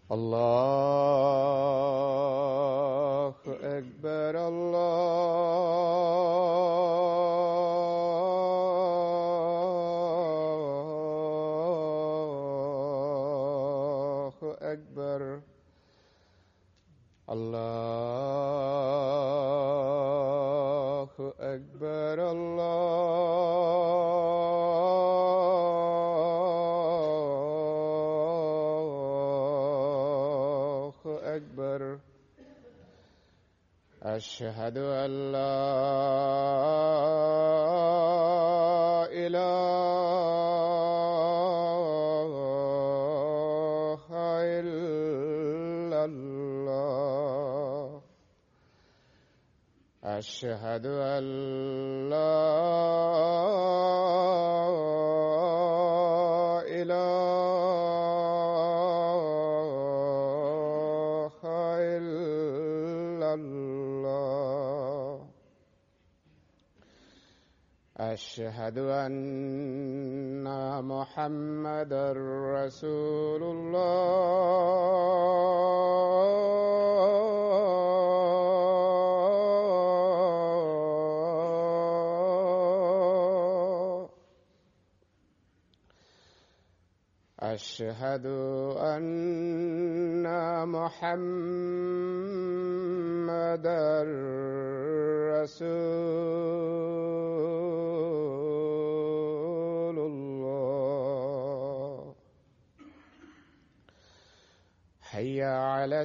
الله أكبر الله أكبر الله أكبر الله أكبر أشهد أن لا إله إلا الله أشهد أن لا إله إلا الله أشهد أن محمدا رسول الله أشهد أن محمدا رسول الله حي على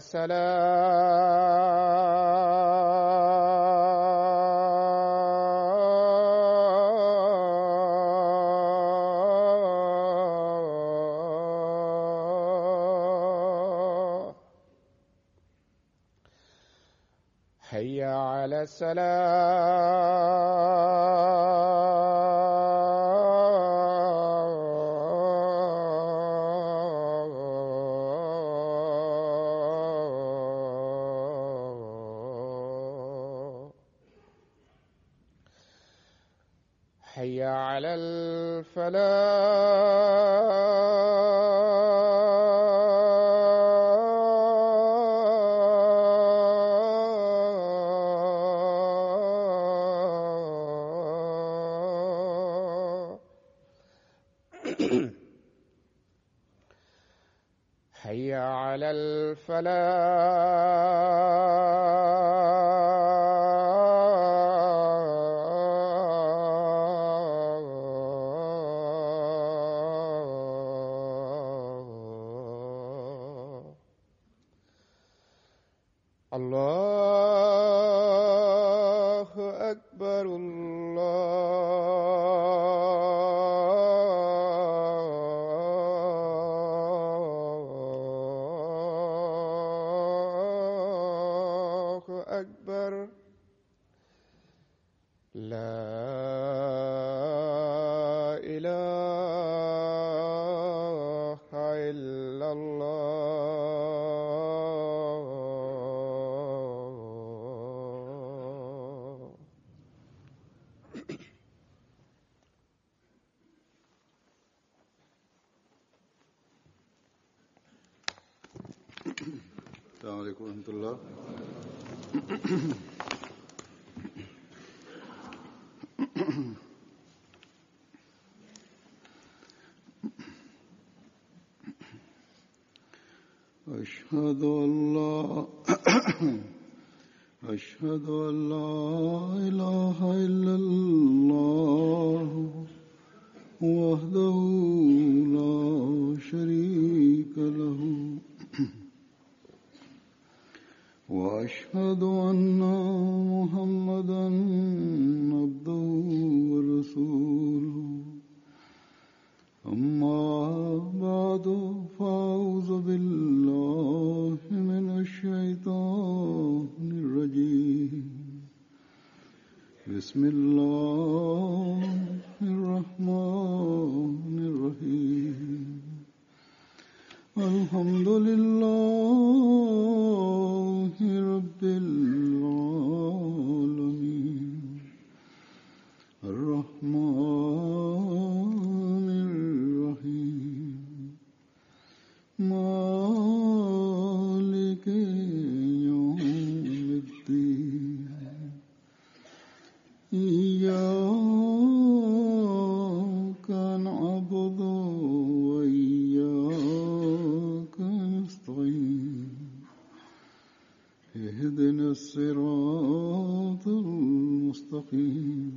السلام حي على السلام حي على الفلاح حي على الفلاح الله أكبر الله أكبر لا إله إلا الله السلام عليكم ورحمة الله أشهد أن لا أشهد أن لا إله إلا الله وحده لا شريك له وأشهد أن محمدا عبده ورسوله أما بعد فأعوذ بالله من الشيطان الرجيم بسم الله الرحمن الرحيم الحمد لله رب العالمين الرحمن الرحيم مالك الصراط المستقيم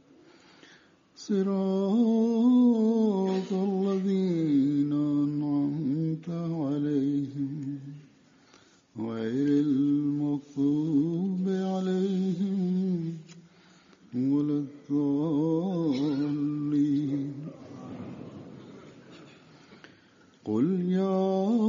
صراط الذين أنعمت عليهم غير المغضوب عليهم ولا الضالين قل يا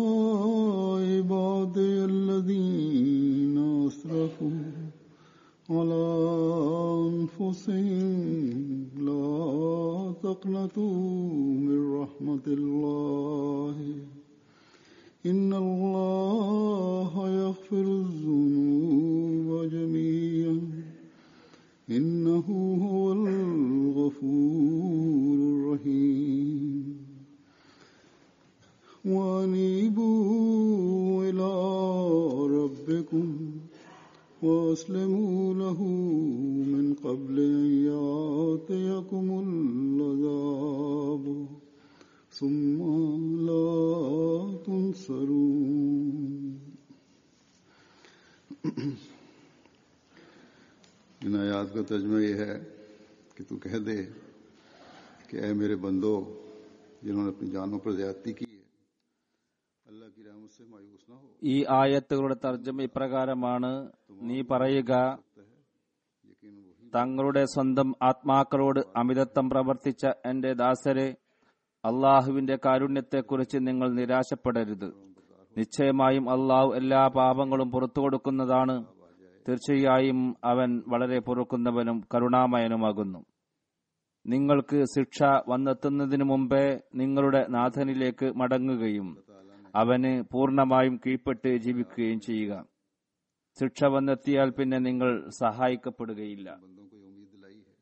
عبادي الذين أسرفوا على أنفسهم لا تقنطوا من رحمة الله إن الله يغفر الذنوب جميعا إنه هو الغفور الرحيم وأنيبوا إلى ربكم وأسلموا له من قبل أن يأتيكم العذاب ثم لا تنصرون इन आयात का तर्जमा यह है कि तू कह दे कि ऐ मेरे बंदो जिन्होंने अपनी जानों पर ज्यादती की है अल्लाह की रहमत से मायूस ना हो ഈ ആയത്തുകളുടെ തർജ്ജമ ഇപ്രകാരമാണ് നീ പറയുക यकीन वही തങ്ങളുടെ സ്വന്തം ആത്മാക്കളോട് അമിതത്വം പ്രവർത്തിച്ച എന്റെ ദാസരെ അള്ളാഹുവിന്റെ കാരുണ്യത്തെക്കുറിച്ച് നിങ്ങൾ നിരാശപ്പെടരുത് നിശ്ചയമായും അള്ളാഹു എല്ലാ പാപങ്ങളും പുറത്തു കൊടുക്കുന്നതാണ് തീർച്ചയായും അവൻ വളരെ പൊറുക്കുന്നവനും കരുണാമയനുമാകുന്നു നിങ്ങൾക്ക് ശിക്ഷ വന്നെത്തുന്നതിനു മുമ്പേ നിങ്ങളുടെ നാഥനിലേക്ക് മടങ്ങുകയും അവന് പൂർണ്ണമായും കീഴ്പ്പെട്ട് ജീവിക്കുകയും ചെയ്യുക ശിക്ഷ വന്നെത്തിയാൽ പിന്നെ നിങ്ങൾ സഹായിക്കപ്പെടുകയില്ല बंदों को ये उम्मीद दिलाई है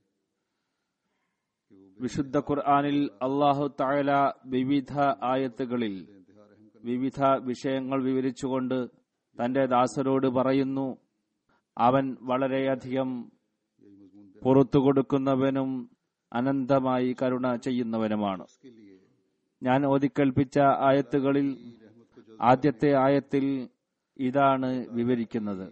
വിശുദ്ധ ഖുർആാനിൽ അള്ളാഹു താഴല വിവിധ ആയത്തുകളിൽ വിവിധ വിഷയങ്ങൾ വിവരിച്ചുകൊണ്ട് തന്റെ ദാസരോട് പറയുന്നു അവൻ വളരെയധികം പുറത്തു കൊടുക്കുന്നവനും അനന്തമായി കരുണ ചെയ്യുന്നവനുമാണ് उसके लिए ഞാൻ ഓതിക്കൽപ്പിച്ച ആയത്തുകളിൽ ആദ്യത്തെ ആയത്തിൽ ഇതാണ് വിവരിക്കുന്നത്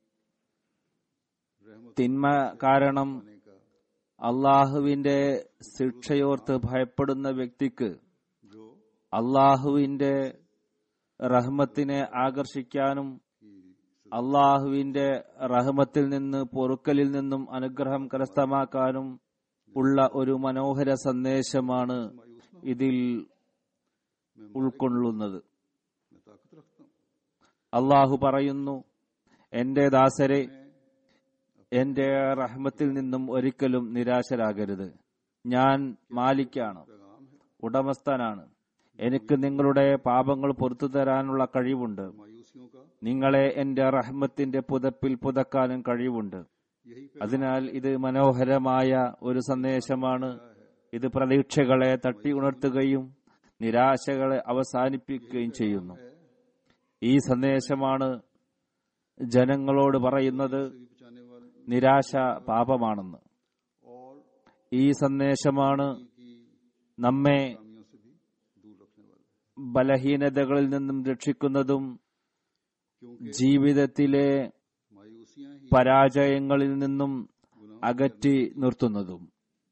തിന്മ കാരണം का അള്ളാഹുവിന്റെ ശിക്ഷയോർത്ത് ഭയപ്പെടുന്ന വ്യക്തിക്ക് जो അള്ളാഹുവിന്റെ റഹ്മത്തിനെ ആകർഷിക്കാനും അള്ളാഹുവിന്റെ റഹ്മത്തിൽ നിന്ന് പൊറുക്കലിൽ നിന്നും അനുഗ്രഹം കരസ്ഥമാക്കാനും ഉള്ള ഒരു മനോഹര സന്ദേശമാണ് ഇതിൽ ഉൾക്കൊള്ളുന്നത് मैं ताकत रखता हूँ അള്ളാഹു പറയുന്നു എന്റെ ദാസരെ എന്റെ റഹ്മത്തിൽ നിന്നും ഒരിക്കലും നിരാശരാകരുത് ഞാൻ മാലിക്കാണ് पैगाम है ഉടമസ്ഥനാണ് എനിക്ക് നിങ്ങളുടെ പാപങ്ങൾ പുറത്തു തരാനുള്ള കഴിവുണ്ട് मायूसियों का നിങ്ങളെ എന്റെ റഹ്മത്തിന്റെ പുതപ്പിൽ പുതക്കാനും കഴിവുണ്ട് यही അതിനാൽ ഇത് മനോഹരമായ ഒരു സന്ദേശമാണ് ഇത് പ്രതീക്ഷകളെ തട്ടി ഉണർത്തുകയും നിരാശകളെ അവസാനിപ്പിക്കുകയും ചെയ്യുന്നു ഈ സന്ദേശമാണ് ജനങ്ങളോട് പറയുന്നത് भी बचाने वाले നിരാശ പാപമാണെന്ന് और ഈ സന്ദേശമാണ് की നമ്മെ खामियों से भी दूर रखने वाले ബലഹീനതകളിൽ നിന്നും രക്ഷിക്കുന്നതും क्योंकि ജീവിതത്തിലെ मायूसियां ही പരാജയങ്ങളിൽ നിന്നും അകറ്റി നിർത്തുന്നതും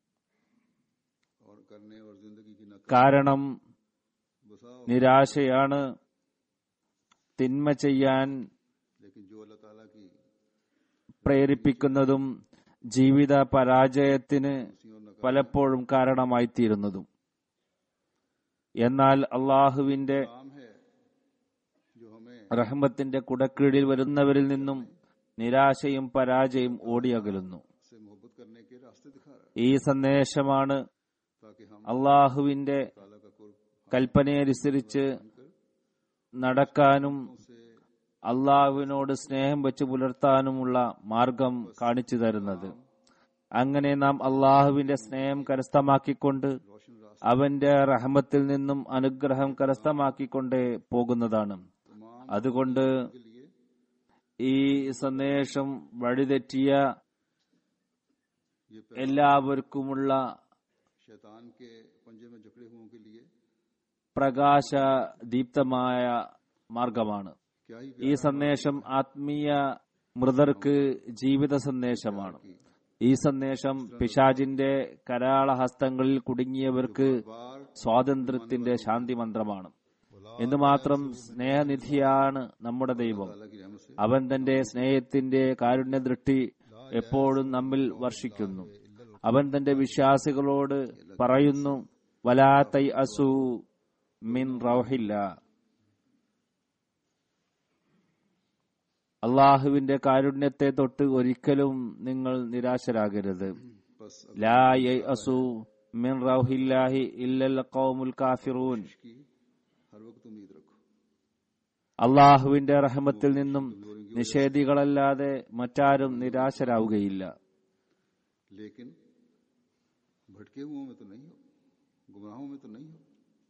और करने और जिंदगी की नकल കാരണം बसा നിരാശയാണ് തിന്മ ചെയ്യാൻ लेकिन जो अल्लाह ताला की പ്രേരിപ്പിക്കുന്നതും ജീവിത പരാജയത്തിന് പലപ്പോഴും കാരണമായിത്തീരുന്നതും എന്നാൽ അള്ളാഹുവിന്റെ काम है जो हमें റഹ്മത്തിന്റെ കുടക്കീഴിൽ വരുന്നവരിൽ നിന്നും നിരാശയും പരാജയം ഓടിയകലുന്നു से मोहब्बत करने के रास्ते दिखा रहा है ഈ സന്ദേശമാണ് ताकि हम അള്ളാഹുവിന്റെ ताला का कुर्ब കൽപ്പനയനുസരിച്ച് നടക്കാനും അള്ളാഹുവിനോട് സ്നേഹം വെച്ച് പുലർത്താനുമുള്ള മാർഗം കാണിച്ചു തരുന്നത് അങ്ങനെ നാം അള്ളാഹുവിന്റെ സ്നേഹം കരസ്ഥമാക്കിക്കൊണ്ട് അവന്റെ റഹമത്തിൽ നിന്നും അനുഗ്രഹം കരസ്ഥമാക്കിക്കൊണ്ടേ പോകുന്നതാണ് അതുകൊണ്ട് ഈ സന്ദേശം വഴിതെറ്റിയ ये എല്ലാവർക്കുമുള്ള शैतान के पंजे में जकड़े हुओं के लिए പ്രകാശദീപ്തമായ മാർഗമാണ് क्या ही ഈ സന്ദേശം ആത്മീയ മൃതർക്ക് ജീവിത സന്ദേശമാണ് ഈ സന്ദേശം പിശാജിന്റെ കരാളഹസ്തങ്ങളിൽ കുടുങ്ങിയവർക്ക് സ്വാതന്ത്ര്യത്തിന്റെ ശാന്തി മന്ത്രമാണ് എന്തുമാത്രം സ്നേഹനിധിയാണ് നമ്മുടെ ദൈവം अल्लाह की रहमत से അവൻ തന്റെ സ്നേഹത്തിന്റെ കാരുണ്യ ദൃഷ്ടി എപ്പോഴും നമ്മിൽ വർഷിക്കുന്നു അവൻ തന്റെ വിശ്വാസികളോട് പറയുന്നു വലാ തൈ അസു മിൻ റൗഹില്ല അള്ളാഹുവിന്റെ കാരുണ്യത്തെ തൊട്ട് ഒരിക്കലും നിങ്ങൾ നിരാശരാകരുത് बस ലാ അസു മിൻ റൗഹില്ലാഹി ഇല്ലൽ ഖൗമുൽ കാഫിറൂൻ की हर वक्त उम्मीद रखो അള്ളാഹുവിന്റെ റഹമത്തിൽ നിന്നും നിഷേധികളല്ലാതെ മറ്റാരും നിരാശരാവുകയില്ല लेकिन भटके हुओं में तो नहीं हो गुमराहों में तो नहीं हो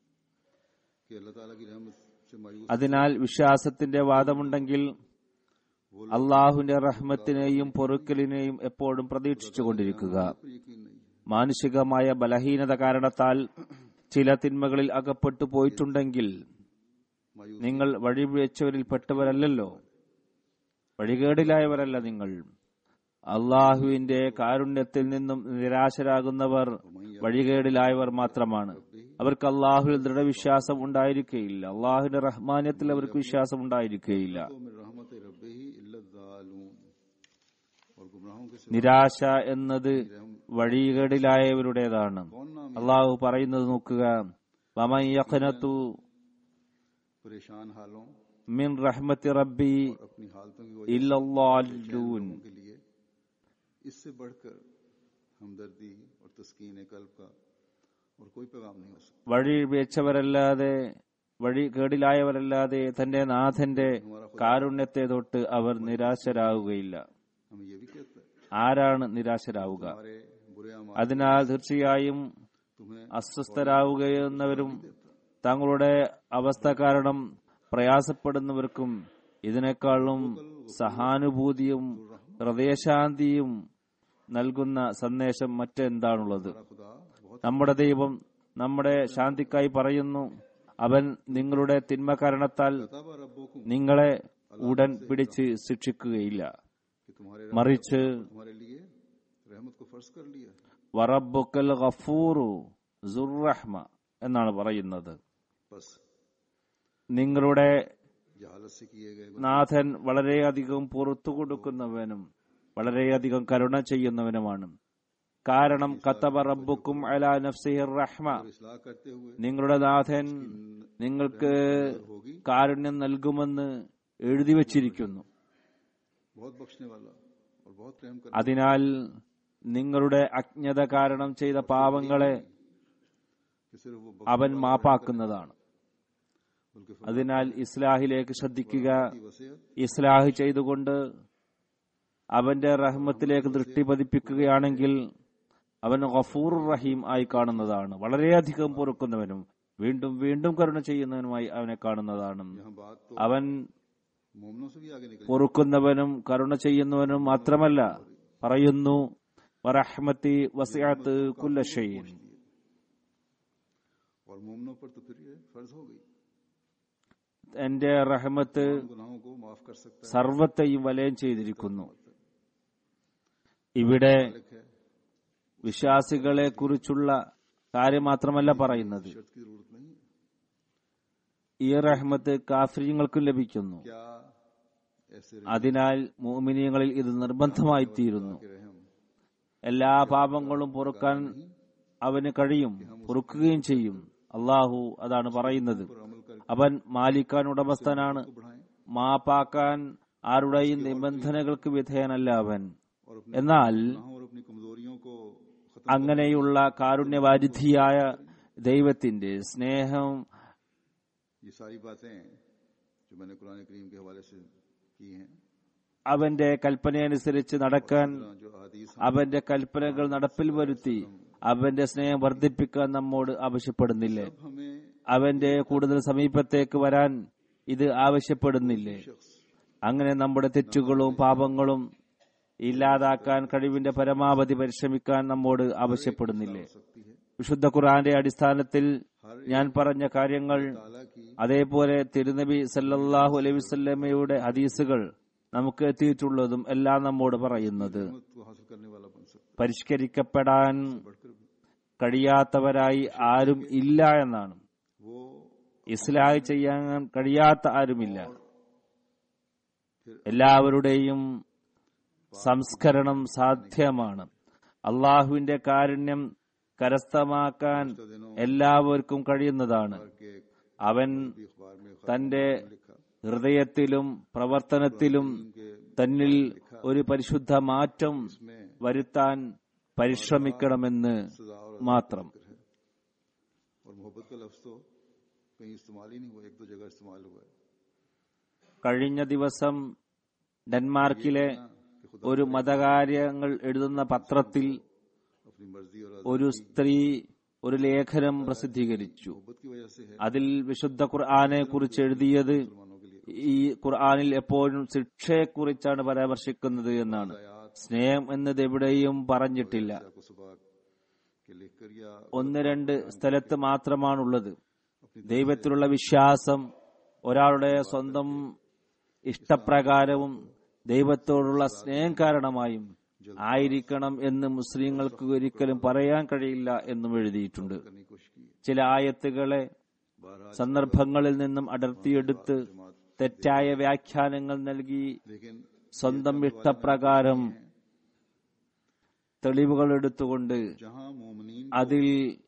कि अल्लाह ताला की रहमत से मायूस അതിനാൽ വിശ്വാസത്തിന്റെ വാദമുണ്ടെങ്കിൽ അള്ളാഹുവിന്റെ റഹ്മത്തിനെയും പൊറുക്കലിനെയും എപ്പോഴും പ്രതീക്ഷിച്ചുകൊണ്ടിരിക്കുക पर यकीन नहीं है മാനുഷികമായ ബലഹീനത കാരണത്താൽ ചില തിന്മകളിൽ അകപ്പെട്ടു പോയിട്ടുണ്ടെങ്കിൽ मायूस നിങ്ങൾ വഴിവെച്ചവരിൽ പെട്ടവരല്ലല്ലോ വഴികേടിലായവരല്ല നിങ്ങൾ അള്ളാഹുവിന്റെ കാരുണ്യത്തിൽ നിന്നും നിരാശരാകുന്നവർ വഴികേടിലായവർ മാത്രമാണ് അവർക്ക് അള്ളാഹുവിൽ ദൃഢവിശ്വാസം ഉണ്ടായിരിക്കുകയില്ല അള്ളാഹുവിന്റെ റഹ്മാന്യത്തിൽ അവർക്ക് വിശ്വാസം ഉണ്ടായിരിക്കുകയില്ല तो में रहमत रब ही इल्लून और गुमराहों के सिवा നിരാശ എന്നത് വഴികേടിലായവരുടേതാണ് कौन नाम അള്ളാഹു പറയുന്നത് നോക്കുക വമൻ യഖ്നതു परेशान हालों മിൻ റഹ്മത്തി റബ്ബി अपनी हालतों की ഇല്ലല്ലാല്ലൂൻ वजह के लिए इससे बढ़कर हमदर्दी और तस्कीन कल्ब का और कोई पैगाम नहीं हो सकता വഴി വെച്ചവരല്ലാതെ വഴി കേടിലായവരല്ലാതെ തന്റെ നാഥന്റെ കാരുണ്യത്തെ തൊട്ട് അവർ നിരാശരാകുകയില്ല हमें ये भी कहता है ആരാണ് നിരാശരാവുക हमारे बुरे अमाल അതിനാൽ തീർച്ചയായും तुम्हें അസ്വസ്ഥരാവുകയെന്നവരും തങ്ങളുടെ അവസ്ഥ കാരണം പ്രയാസപ്പെടുന്നവർക്കും ഇതിനേക്കാളും സഹാനുഭൂതിയും ഹൃദയശാന്തിയും നൽകുന്ന സന്ദേശം മറ്റെന്താണുള്ളത് खुदा बहुत നമ്മുടെ ദൈവം നമ്മുടെ ശാന്തിക്കായി പറയുന്നു അവൻ നിങ്ങളുടെ തിന്മ കാരണത്താൽ तबा रब्बों को നിങ്ങളെ ഉടൻ പിടിച്ച് ശിക്ഷിക്കുകയില്ല कि तुम्हारे മറിച്ച് तुम्हारे लिए रहमत को फर्ज कर लिया വറബുക്കൽ ഗഫൂറു സുറഹ്മ എന്നാണ് പറയുന്നത് बस നിങ്ങളുടെ जहालत से किए गए നാഥൻ വളരെയധികം പുറത്തു കൊടുക്കുന്നവനും വളരെയധികം കരുണ ചെയ്യുന്നവനുമാണ് കാരണം കത്തബ റബ്ബുക്കും അലാ നഫ്സിഹിർ റഹ്മ इसलाह करते हुए നിങ്ങളുടെ നാഥൻ നിങ്ങൾക്ക് होगी കാരുണ്യം നൽകുമെന്ന് എഴുതി വച്ചിരിക്കുന്നു बहुत बख्शने वाला और बहुत प्रेम कर അതിനാൽ നിങ്ങളുടെ അജ്ഞത കാരണം ചെയ്ത പാവങ്ങളെ कि सिर्फ वो അവൻ മാപ്പാക്കുന്നതാണ് बल्कि അതിനാൽ ഇസ്ലാഹിലേക്ക് ശ്രദ്ധിക്കുക की वसीयत ഇസ്ലാഹ് ചെയ്തുകൊണ്ട് അവന്റെ റഹ്മത്തിലേക്ക് ദൃഷ്ടി പതിപ്പിക്കുകയാണെങ്കിൽ അവൻ ഗഫൂർ റഹീം ആയി കാണുന്നതാണ് വളരെയധികം പൊറുക്കുന്നവനും വീണ്ടും വീണ്ടും കരുണ ചെയ്യുന്നവനുമായി അവനെ കാണുന്നതാണ് यहाँ बात तो അവൻ मोमनों से भी आगे निकल പൊറുക്കുന്നവനും കരുണ ചെയ്യുന്നവനും മാത്രമല്ല പറയുന്നു വറഹ്മത്തി വസിഅത്ത് കുല്ല ഷൈഇൻ और मोमनों पर तो फिर ये फर्ज हो गई എന്റെ റഹ്മത്ത് उन गुनाहों को माफ कर सकता സർവത്തെയും വലയം ചെയ്തിരിക്കുന്നു ഇവിടെ है है വിശ്വാസികളെ കുറിച്ചുള്ള കാര്യം മാത്രമല്ല പറയുന്നത് शर्त की जरूरत नहीं है ഈ റഹ്മത്ത് കാഫര്യങ്ങൾക്കും ലഭിക്കുന്നു क्या ऐसे അതിനാൽ മോമിനിയങ്ങളിൽ ഇത് നിർബന്ധമായി തീരുന്നു के रहम എല്ലാ പാപങ്ങളും പൊറുക്കാൻ അവന് കഴിയും പൊറുക്കുകയും ചെയ്യും അള്ളാഹു അതാണ് പറയുന്നത് पर अमल कर അവൻ മാലിക്കാൻ ഉടമസ്ഥനാണ് बढ़ाएं മാപ്പാക്കാൻ ആരുടെയും നിബന്ധനകൾക്ക് വിധേയനല്ല അവൻ और अपने എന്നാൽ गुनाहों और अपनी कमजोरियों को खत्म അങ്ങനെയുള്ള കാരുണ്യവാരിധിയായ ദൈവത്തിന്റെ സ്നേഹം ये सारी बातें जो मैंने कुरान करीम के हवाले से की हैं അവന്റെ കൽപ്പനയനുസരിച്ച് നടക്കാൻ जो हदीस അവന്റെ കൽപ്പനകൾ നടപ്പിൽ വരുത്തി അവന്റെ സ്നേഹം വർദ്ധിപ്പിക്കാൻ നമ്മോട് ആവശ്യപ്പെടുന്നില്ലേ हमें അവന്റെ കൂടുതൽ സമീപത്തേക്ക് വരാൻ ഇത് ആവശ്യപ്പെടുന്നില്ലേ അങ്ങനെ നമ്മുടെ തെറ്റുകളും പാപങ്ങളും ഇല്ലാതാക്കാൻ കഴിവിന്റെ പരമാവധി പരിശ്രമിക്കാൻ നമ്മോട് ആവശ്യപ്പെടുന്നില്ലേ सकती है വിശുദ്ധ ഖുർആന്റെ അടിസ്ഥാനത്തിൽ ഞാൻ പറഞ്ഞ കാര്യങ്ങൾ ताला की അതേപോലെ തിരുനബി സല്ലല്ലാഹു അലൈഹി വസല്ലമയുടെ ഹദീസുകൾ നമുക്ക് എത്തിയിട്ടുള്ളതും എല്ലാം നമ്മോട് പറയുന്നത് रहमत को हासिल करने वाला बन सकता പരിഷ്കരിക്കപ്പെടാൻ है बढ़कर भी കഴിയാത്തവരായി ആരും ഇല്ല എന്നാണ് वो ഇസ്ലാഹ് ചെയ്യാൻ കഴിയാത്ത ആരുമില്ല എല്ലാവരുടെയും സംസ്കരണം സാധ്യമാണ് അള്ളാഹുവിന്റെ കാരുണ്യം കരസ്ഥമാക്കാൻ എല്ലാവർക്കും കഴിയുന്നതാണ് के അവൻ भी अखबार में തന്റെ ഹൃദയത്തിലും പ്രവർത്തനത്തിലും തന്നിൽ ഒരു പരിശുദ്ധ മാറ്റം വരുത്താൻ പരിശ്രമിക്കണമെന്ന് सजा और മാത്രം जिक्र है और मोहब्बत का लफ्ज तो कहीं इस्तेमाल ही नहीं हुआ एक दो जगह इस्तेमाल हुआ है കഴിഞ്ഞ ദിവസം ഡെൻമാർക്കിലെ कि खुदा ഒരു മതകാര്യങ്ങൾ എഴുതുന്ന പത്രത്തിൽ अपनी मर्जी और ഒരു സ്ത്രീ ഒരു ലേഖനം പ്രസിദ്ധീകരിച്ചു मोहब्बत की वजह से है അതിൽ വിശുദ്ധ ഖുർആനെ കുറിച്ച് എഴുതിയത് मुसलमानों के लिए ഈ ഖുർആനിൽ എപ്പോഴും ശിക്ഷയെക്കുറിച്ചാണ് പരാമർശിക്കുന്നത് എന്നാണ് സ്നേഹം എന്നത് എവിടെയും പറഞ്ഞിട്ടില്ല को सुबह के लेकर या ഒന്ന് രണ്ട് സ്ഥലത്ത് മാത്രമാണുള്ളത് ദൈവത്തിലുള്ള വിശ്വാസം ഒരാളുടെ സ്വന്തം ഇഷ്ടപ്രകാരവും ദൈവത്തോടുള്ള സ്നേഹം കാരണമായും ആയിരിക്കണം എന്ന് മുസ്ലിങ്ങൾക്ക് ഒരിക്കലും പറയാൻ കഴിയില്ല എന്നും എഴുതിയിട്ടുണ്ട് करने की कोशिश की है ചില ആയത്തുകളെ बारह സന്ദർഭങ്ങളിൽ നിന്നും അടർത്തിയെടുത്ത് തെറ്റായ വ്യാഖ്യാനങ്ങൾ നൽകി लेकिन സ്വന്തം ഇഷ്ടപ്രകാരം തെളിവുകൾ എടുത്തുകൊണ്ട് जहां मोमिनीन അതിൽ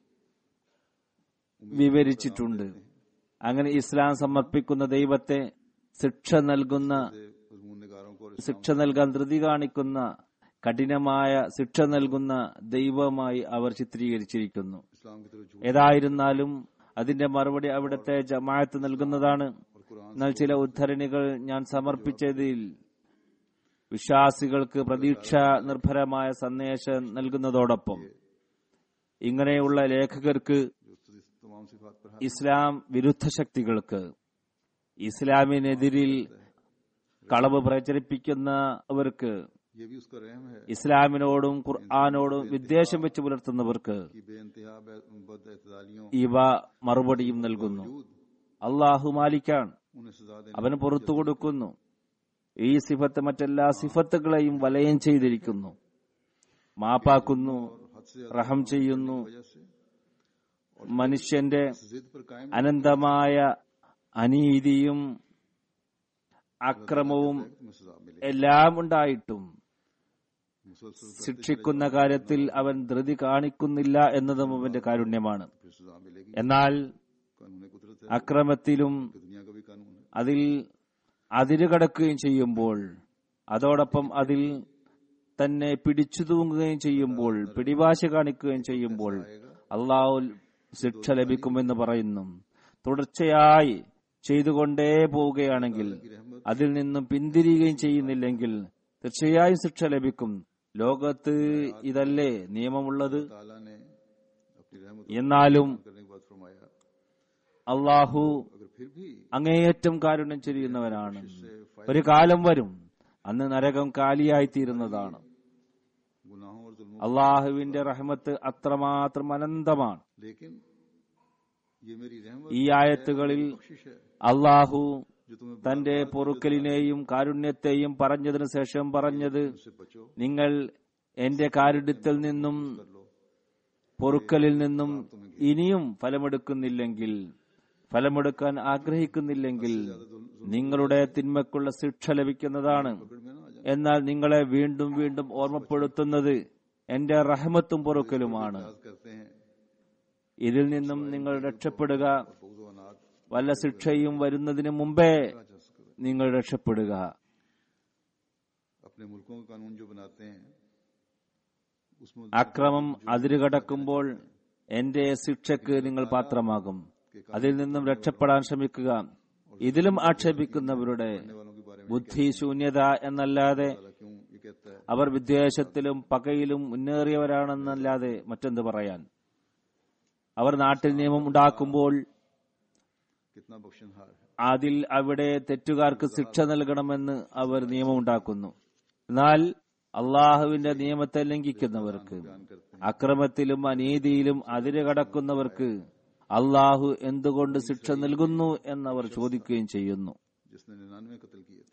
വിവരിച്ചിട്ടുണ്ട് അങ്ങനെ ഇസ്ലാം സമർപ്പിക്കുന്ന ദൈവത്തെ ശിക്ഷ നൽകുന്ന निगारों को और ശിക്ഷ നൽകാൻ ധൃതി കാണിക്കുന്ന കഠിനമായ ശിക്ഷ നൽകുന്ന ദൈവമായി അവർ ചിത്രീകരിച്ചിരിക്കുന്നു इस्लाम की तरफ झूठ ഏതായിരുന്നാലും അതിന്റെ മറുപടി അവിടുത്തെ ജമാഅത്ത് നൽകുന്നതാണ് और कुरान എന്നാൽ ചില ഉദ്ധരണികൾ ഞാൻ സമർപ്പിച്ചതിൽ വിശ്വാസികൾക്ക് പ്രതീക്ഷ നിർഭരമായ സന്ദേശം നൽകുന്നതോടൊപ്പം ഇങ്ങനെയുള്ള ലേഖകർക്ക് जो इस तमाम सिफात पर ഇസ്ലാം വിരുദ്ധ ശക്തികൾക്ക് ഇസ്ലാമിനെതിരിൽ കളവ് പ്രചരിപ്പിക്കുന്നവർക്ക് ये भी उसका रहम है ഇസ്ലാമിനോടും ഖുർആാനോടും വിദ്വേഷം വെച്ച് പുലർത്തുന്നവർക്ക് कि बेइंतहा बद एतदालियों ഇവ മറുപടിയും നൽകുന്നു അള്ളാഹു മാലിക്കാണ് उन्हें सजा देने അവന് പുറത്തു കൊടുക്കുന്നു ഈ സിഫത്ത് മറ്റെല്ലാ സിഫത്തുകളെയും വലയം ചെയ്തിരിക്കുന്നു മാപ്പാക്കുന്നു हद से റഹം ചെയ്യുന്നു वजह से മനുഷ്യന്റെ जिद पर कायम അനന്തമായ അനീതിയും അക്രമവും तुम्हें सजा मिले എല്ലാം ഉണ്ടായിട്ടും मुसलसल ശിക്ഷിക്കുന്ന കാര്യത്തിൽ അവൻ ധൃതി കാണിക്കുന്നില്ല എന്നതും അവന്റെ കാരുണ്യമാണ് फिर सजा मिलेगी എന്നാൽ कानून कुदरत है അക്രമത്തിലും कि दुनिया का भी कानून है അതിൽ അതിരുകടക്കുകയും ചെയ്യുമ്പോൾ അതോടൊപ്പം അതിൽ തന്നെ പിടിച്ചു തൂങ്ങുകയും ചെയ്യുമ്പോൾ പിടിവാശ കാണിക്കുകയും ചെയ്യുമ്പോൾ അള്ളാഹു ശിക്ഷ ലഭിക്കുമെന്ന് പറയുന്നു തുടർച്ചയായി ചെയ്തുകൊണ്ടേ പോവുകയാണെങ്കിൽ അതിൽ നിന്നും പിന്തിരിയുകയും ചെയ്യുന്നില്ലെങ്കിൽ തീർച്ചയായും ശിക്ഷ ലഭിക്കും ലോകത്ത് ഇതല്ലേ നിയമമുള്ളത് ताला ने अपनी रहमत എന്നാലും करने के बाद फरमाया അള്ളാഹു अगर फिर भी അങ്ങേയറ്റം കാരുണ്യം ചെയ്യുന്നവനാണ് ഒരു കാലം വരും അന്ന് നരകം കാലിയായിത്തീരുന്നതാണ് गुनाहों और जुल्मों അള്ളാഹുവിന്റെ റഹ്മത്ത് അത്രമാത്രം അനന്തമാണ് लेकिन ये मेरी रहमत ഈ ആയത്തുകളിൽ बख्शिश है അള്ളാഹു जो तुम्हें തന്റെ പൊറുക്കലിനെയും കാരുണ്യത്തെയും പറഞ്ഞതിനു ശേഷം പറഞ്ഞത് से बचो നിങ്ങൾ എന്റെ കാരുണ്യത്തിൽ നിന്നും പൊറുക്കലിൽ നിന്നും ഇനിയും ഫലമെടുക്കുന്നില്ലെങ്കിൽ ഫലമെടുക്കാൻ ആഗ്രഹിക്കുന്നില്ലെങ്കിൽ നിങ്ങളുടെ തിന്മക്കുള്ള ശിക്ഷ ലഭിക്കുന്നതാണ് में ना आ जाए എന്നാൽ നിങ്ങളെ വീണ്ടും വീണ്ടും ഓർമ്മപ്പെടുത്തുന്നത് എന്റെ റഹമത്തും പൊറുക്കലുമാണ് याद करते हैं ഇതിൽ നിന്നും നിങ്ങൾ രക്ഷപ്പെടുക फौज व अनाथ വല്ല ശിക്ഷയും വരുന്നതിന് മുമ്പേ जस करो നിങ്ങൾ രക്ഷപ്പെടുക अपने मुल्कों के कानून जो बनाते हैं उसमें അക്രമം അതിരുകടക്കുമ്പോൾ എന്റെ ശിക്ഷക്ക് നിങ്ങൾ പാത്രമാകും അതിൽ നിന്നും രക്ഷപ്പെടാൻ ശ്രമിക്കുക ഇതിലും ആക്ഷേപിക്കുന്നവരുടെ वालों के बारे में ബുദ്ധി ശൂന്യത എന്നല്ലാതെ अल्लाह क्यों ये कहता है അവർ വിദ്വേഷത്തിലും പകയിലും മുന്നേറിയവരാണെന്നല്ലാതെ മറ്റെന്ത് പറയാൻ അവർ നാട്ടിൽ നിയമം ഉണ്ടാക്കുമ്പോൾ कितना बख्शनहार है അതിൽ അവിടെ തെറ്റുകാർക്ക് ശിക്ഷ നൽകണമെന്ന് അവർ നിയമം ഉണ്ടാക്കുന്നു എന്നാൽ അള്ളാഹുവിന്റെ നിയമത്തെ ലംഘിക്കുന്നവർക്ക് അക്രമത്തിലും അനീതിയിലും അതിര് കടക്കുന്നവർക്ക് അള്ളാഹു എന്തുകൊണ്ട് ശിക്ഷ നൽകുന്നു എന്നവർ ചോദിക്കുകയും ചെയ്യുന്നു जिसने निन्यानवे कत्ल किए थे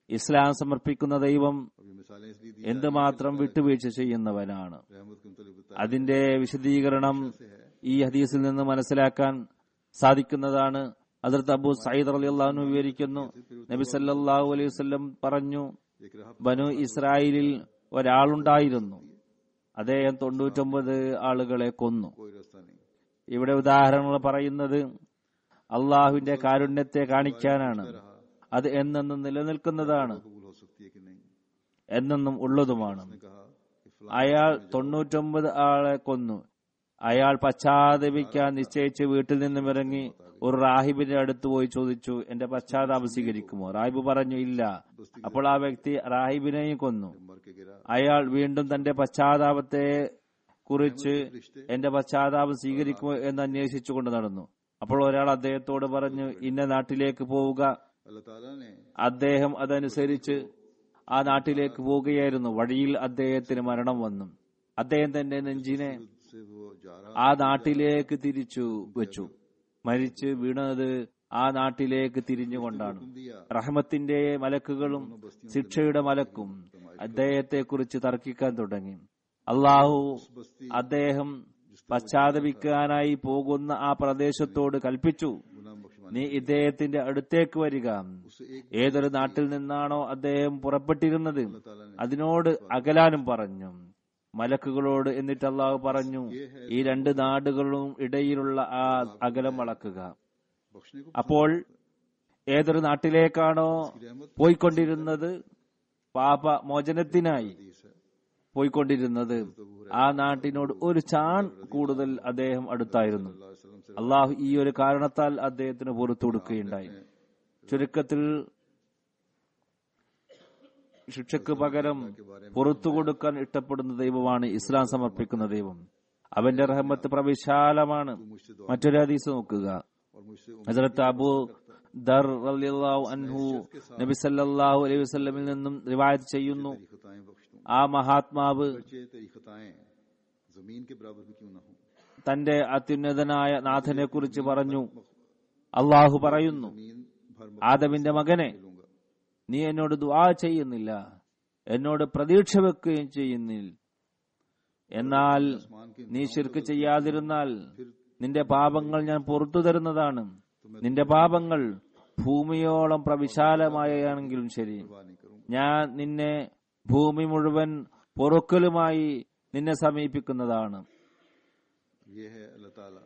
ഇസ്ലാം സമർപ്പിക്കുന്ന ദൈവം अब ये मिसालें इसलिए दी എന്തുമാത്രം വിട്ടുവീഴ്ച ചെയ്യുന്നവനാണ് रहमत के मुतलिक बताया അതിന്റെ വിശദീകരണം ഈ ഹദീസിൽ നിന്ന് മനസ്സിലാക്കാൻ സാധിക്കുന്നതാണ് അതിർത്ത് അബു സയ്യിദ് അലി അള്ളാഹു വിവരിക്കുന്നു നബി സല്ലല്ലാഹു അലൈഹി വസല്ലം പറഞ്ഞു एक राह ബനു ഇസ്രായേലിൽ ഒരാളുണ്ടായിരുന്നു അദ്ദേഹം തൊണ്ണൂറ്റൊമ്പത് ആളുകളെ കൊന്നു कोई रास्ता नहीं ഇവിടെ ഉദാഹരണങ്ങൾ പറയുന്നത് അള്ളാഹുവിന്റെ കാരുണ്യത്തെ കാണിക്കാനാണ് അത് എന്നെന്നും നിലനിൽക്കുന്നതാണ് कबूल हो सकती है कि नहीं എന്നെന്നും ഉള്ളതുമാണ് उसने कहा कि फलां അയാൾ തൊണ്ണൂറ്റൊമ്പത് ആളെ കൊന്നു അയാൾ പശ്ചാത്തപിക്കാൻ നിശ്ചയിച്ച് വീട്ടിൽ നിന്നും ഇറങ്ങി ഒരു റാഹിബിന്റെ അടുത്ത് പോയി ചോദിച്ചു എന്റെ പശ്ചാത്താപം സ്വീകരിക്കുമോ റാഹിബ് പറഞ്ഞു ഇല്ല അപ്പോൾ ആ വ്യക്തി റാഹിബിനെയും കൊന്നു मर के गिरा അയാൾ വീണ്ടും തന്റെ പശ്ചാത്താപത്തെ കുറിച്ച് എന്റെ പശ്ചാത്താപം സ്വീകരിക്കുമോ എന്ന് അന്വേഷിച്ചുകൊണ്ട് നടന്നു അപ്പോൾ ഒരാൾ അദ്ദേഹത്തോട് പറഞ്ഞു ഇന്ന നാട്ടിലേക്ക് പോവുക अल्लाह ताला ने അദ്ദേഹം അതനുസരിച്ച് ആ നാട്ടിലേക്ക് പോവുകയായിരുന്നു വഴിയിൽ അദ്ദേഹത്തിന് മരണം വന്നു അദ്ദേഹം തന്റെ നെഞ്ചിനെ से वो जा रहा ആ നാട്ടിലേക്ക് തിരിച്ചു വെച്ചു മരിച്ച് വീണത് ആ നാട്ടിലേക്ക് തിരിഞ്ഞുകൊണ്ടാണ് दिया റഹ്മത്തിന്റെ മലക്കുകളും ശിക്ഷയുടെ മലക്കും അദ്ദേഹത്തെ കുറിച്ച് തർക്കിക്കാൻ തുടങ്ങി അള്ളാഹു അദ്ദേഹം പശ്ചാത്തപിക്കാനായി പോകുന്ന ആ പ്രദേശത്തോട് കൽപ്പിച്ചു गुनाह बख्शवाने നീ ഇദ്ദേഹത്തിന്റെ അടുത്തേക്ക് വരിക ഏതൊരു നാട്ടിൽ നിന്നാണോ അദ്ദേഹം പുറപ്പെട്ടിരുന്നത് അതിനോട് അകലാനും പറഞ്ഞു മലക്കുകളോട് എന്നിട്ട് അള്ളാഹു പറഞ്ഞു ഈ രണ്ട് നാടുകളും ഇടയിലുള്ള ആ അകലം അളക്കുക बख्शने को അപ്പോൾ ഏതൊരു നാട്ടിലേക്കാണോ പോയിക്കൊണ്ടിരുന്നത് പാപ മോചനത്തിനായി हदीस है പോയിക്കൊണ്ടിരുന്നത് ആ നാട്ടിനോട് ഒരു ചാൺ കൂടുതൽ അദ്ദേഹം അടുത്തായിരുന്നു अल्लाह वसल्लम से അള്ളാഹു ഈ ഒരു കാരണത്താൽ അദ്ദേഹത്തിന് പുറത്തു കൊടുക്കുകയുണ്ടായി ചുരുക്കത്തിൽ ശിക്ഷക്ക് പകരം പുറത്തു കൊടുക്കാൻ ഇഷ്ടപ്പെടുന്ന ദൈവമാണ് ഇസ്ലാം സമർപ്പിക്കുന്ന ദൈവം അവന്റെ റഹ്മത്ത് പ്രവിശാലമാണ് മറ്റൊരു ഹദീസ് നോക്കുക और मुझसे ഹസരത്ത് അബു ദർ റളിയല്ലാഹു അൻഹു നബി സല്ലല്ലാഹു അലൈഹി വസല്ലമിൽ നിന്നും റിവായത്ത് ചെയ്യുന്നു तेरी खताएं बख्श दूं ആ മഹാത്മാവ് बच्चे तेरी खताएं जमीन के बराबर भी क्यों ना हो തന്റെ അത്യുന്നതനായ നാഥനെ കുറിച്ച് പറഞ്ഞു അള്ളാഹു പറയുന്നു जमीन भर ആദമിന്റെ മകനെ लूंगा നീ എന്നോട് ദുആ ചെയ്യുന്നില്ല എന്നോട് പ്രതീക്ഷ വെക്കുകയും ചെയ്യുന്നില്ല എന്നാൽ നീ ശിർക്ക് ചെയ്യാതിരുന്നാൽ നിന്റെ പാപങ്ങൾ ഞാൻ പുറത്തു തരുന്നതാണ് നിന്റെ പാപങ്ങൾ ഭൂമിയോളം പ്രവിശാലമായാണെങ്കിലും ശരി परवाह नहीं करूंगा ഞാൻ നിന്നെ ഭൂമി മുഴുവൻ പൊറുക്കലുമായി നിന്നെ സമീപിക്കുന്നതാണ് ये है अल्लाह ताला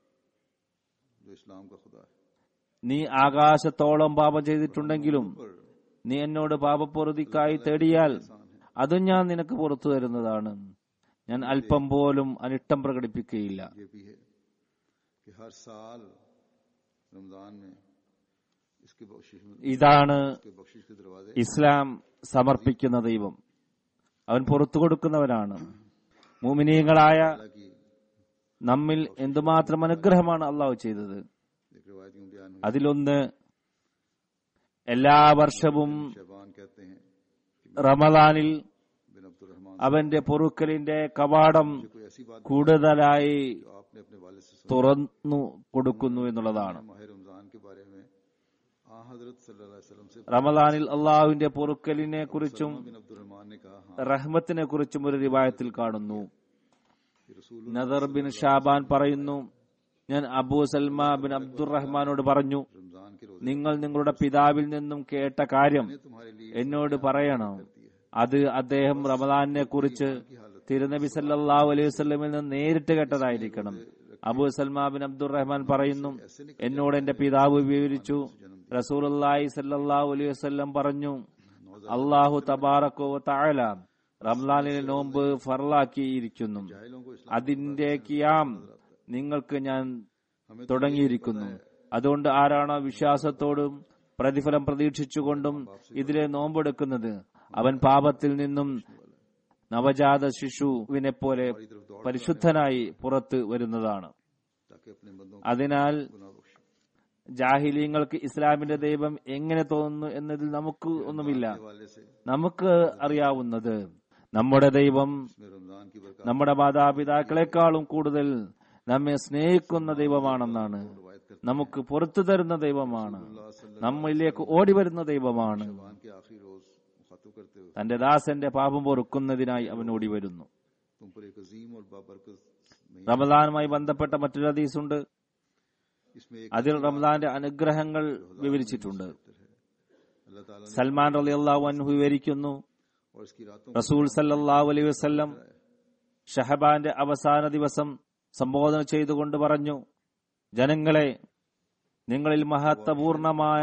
जो इस्लाम का खुदा है നീ ആകാശത്തോളം പാപം ചെയ്തിട്ടുണ്ടെങ്കിലും നീ എന്നോട് പാപപ്പൊറുതിക്കായി തേടിയാൽ അതും ഞാൻ നിനക്ക് പുറത്തു തരുന്നതാണ് ഞാൻ അല്പം പോലും അനിഷ്ടം പ്രകടിപ്പിക്കുകയില്ല ये भी है कि हर साल रमजान में इसके बख्शिश ഇതാണ് इसके बख्शिश के दरवाजे ഇസ്ലാം സമർപ്പിക്കുന്ന ദൈവം അവൻ പുറത്തു കൊടുക്കുന്നവനാണ് മുമിനീങ്ങളായ की നമ്മിൽ എന്തുമാത്രം അനുഗ്രഹമാണ് അള്ളാഹു ചെയ്തത് एक रिवायत यूं बयान हुई അതിലൊന്ന് എല്ലാ വർഷവും शहबान कहते हैं कि റമദാനിൽ बिन अब्दुलरहमान അവന്റെ പൊറുക്കലിന്റെ കവാടം कोई ऐसी बात കൂടുതലായി जो आपने अपने वाले से सुनी തുറന്നു കൊടുക്കുന്നു എന്നുള്ളതാണ് माह रमजान के बारे में आ हजरत सल्लल्लाहु अलैहि वसल्लम से റമദാനിൽ അള്ളാഹുവിന്റെ പൊറുക്കലിനെ കുറിച്ചും बिन अब्दुलरहमान ने कहा हाँ റഹ്മത്തിനെ കുറിച്ചും ഒരു റിവായത്തിൽ കാണുന്നു कि रसूल നദർ ബിൻ ഷാബാൻ പറയുന്നു ഞാൻ അബൂ സൽമ ബിൻ അബ്ദുറഹ്മാനോട് പറഞ്ഞു रमजान के रोजे നിങ്ങൾ നിങ്ങളുടെ പിതാവിൽ നിന്നും കേട്ട കാര്യം ने तुम्हारे लिए എന്നോട് പറയണം അത് അദ്ദേഹം റമദാനിനെ കുറിച്ച് തിരുനബി സല്ലല്ലാഹു അലൈഹി വസല്ലമിൽ നിന്ന് നേരിട്ട് കേട്ടതായിരിക്കണം അബൂ സൽമാ ബിൻ അബ്ദുറഹ്മാൻ പറയുന്നു എന്നോട് എന്റെ പിതാവ് വിവരിച്ചു റസൂലുള്ളാഹി സല്ലല്ലാഹു അലൈഹി വസല്ലം പറഞ്ഞു അള്ളാഹു തബാറക്കോ തആല റംലാനിലെ നോമ്പ് ഫർലാക്കിയിരിക്കുന്നു जाहिलों को इस्लाम അതിന്റെ കിയാം നിങ്ങൾക്ക് ഞാൻ തുടങ്ങിയിരിക്കുന്നു അതുകൊണ്ട് ആരാണോ വിശ്വാസത്തോടും പ്രതിഫലം പ്രതീക്ഷിച്ചുകൊണ്ടും ഇതിലെ നോമ്പെടുക്കുന്നത് അവൻ പാപത്തിൽ നിന്നും നവജാത ശിശുവിനെ പോലെ പരിശുദ്ധനായി പുറത്ത് വരുന്നതാണ് ताकि अपने बंदों അതിനാൽ को गुनाह बख्शे ജാഹിലീങ്ങൾക്ക് ഇസ്ലാമിന്റെ ദൈവം എങ്ങനെ തോന്നുന്നു എന്നതിൽ നമുക്ക് ഒന്നുമില്ല वाले से നമുക്ക് അറിയാവുന്നത് നമ്മുടെ ദൈവം इसमें रमजान की बरकत നമ്മുടെ മാതാപിതാക്കളെക്കാളും കൂടുതൽ നമ്മെ സ്നേഹിക്കുന്ന ദൈവമാണെന്നാണ് रवायत करते നമുക്ക് പുറത്തു തരുന്ന ദൈവമാണ് നമ്മളിലേക്ക് ഓടി വരുന്ന ദൈവമാണ് शाबान के आखिरी रोज मुखातब करते हुए തന്റെ ദാസന്റെ പാപം പൊറുക്കുന്നതിനായി അവൻ ഓടി വരുന്നു तुम पर एक अजीम और बाबरकत नहीं റമദാനുമായി ബന്ധപ്പെട്ട മറ്റൊരു ഹദീസുണ്ട് इसमें एक അതിൽ റമദാന്റെ അനുഗ്രഹങ്ങൾ വിവരിച്ചിട്ടുണ്ട് अल्लाह ताला ने സൽമാൻ റലി അള്ളാഹു അൻഹു വിവരിക്കുന്നു और इसकी रातों റസൂൽ സല്ലല്ലാഹു അലൈഹി വസല്ലം ഷഹബാന്റെ അവസാന ദിവസം സംബോധന ചെയ്തുകൊണ്ട് പറഞ്ഞു ജനങ്ങളെ നിങ്ങളിൽ മഹത്വപൂർണമായ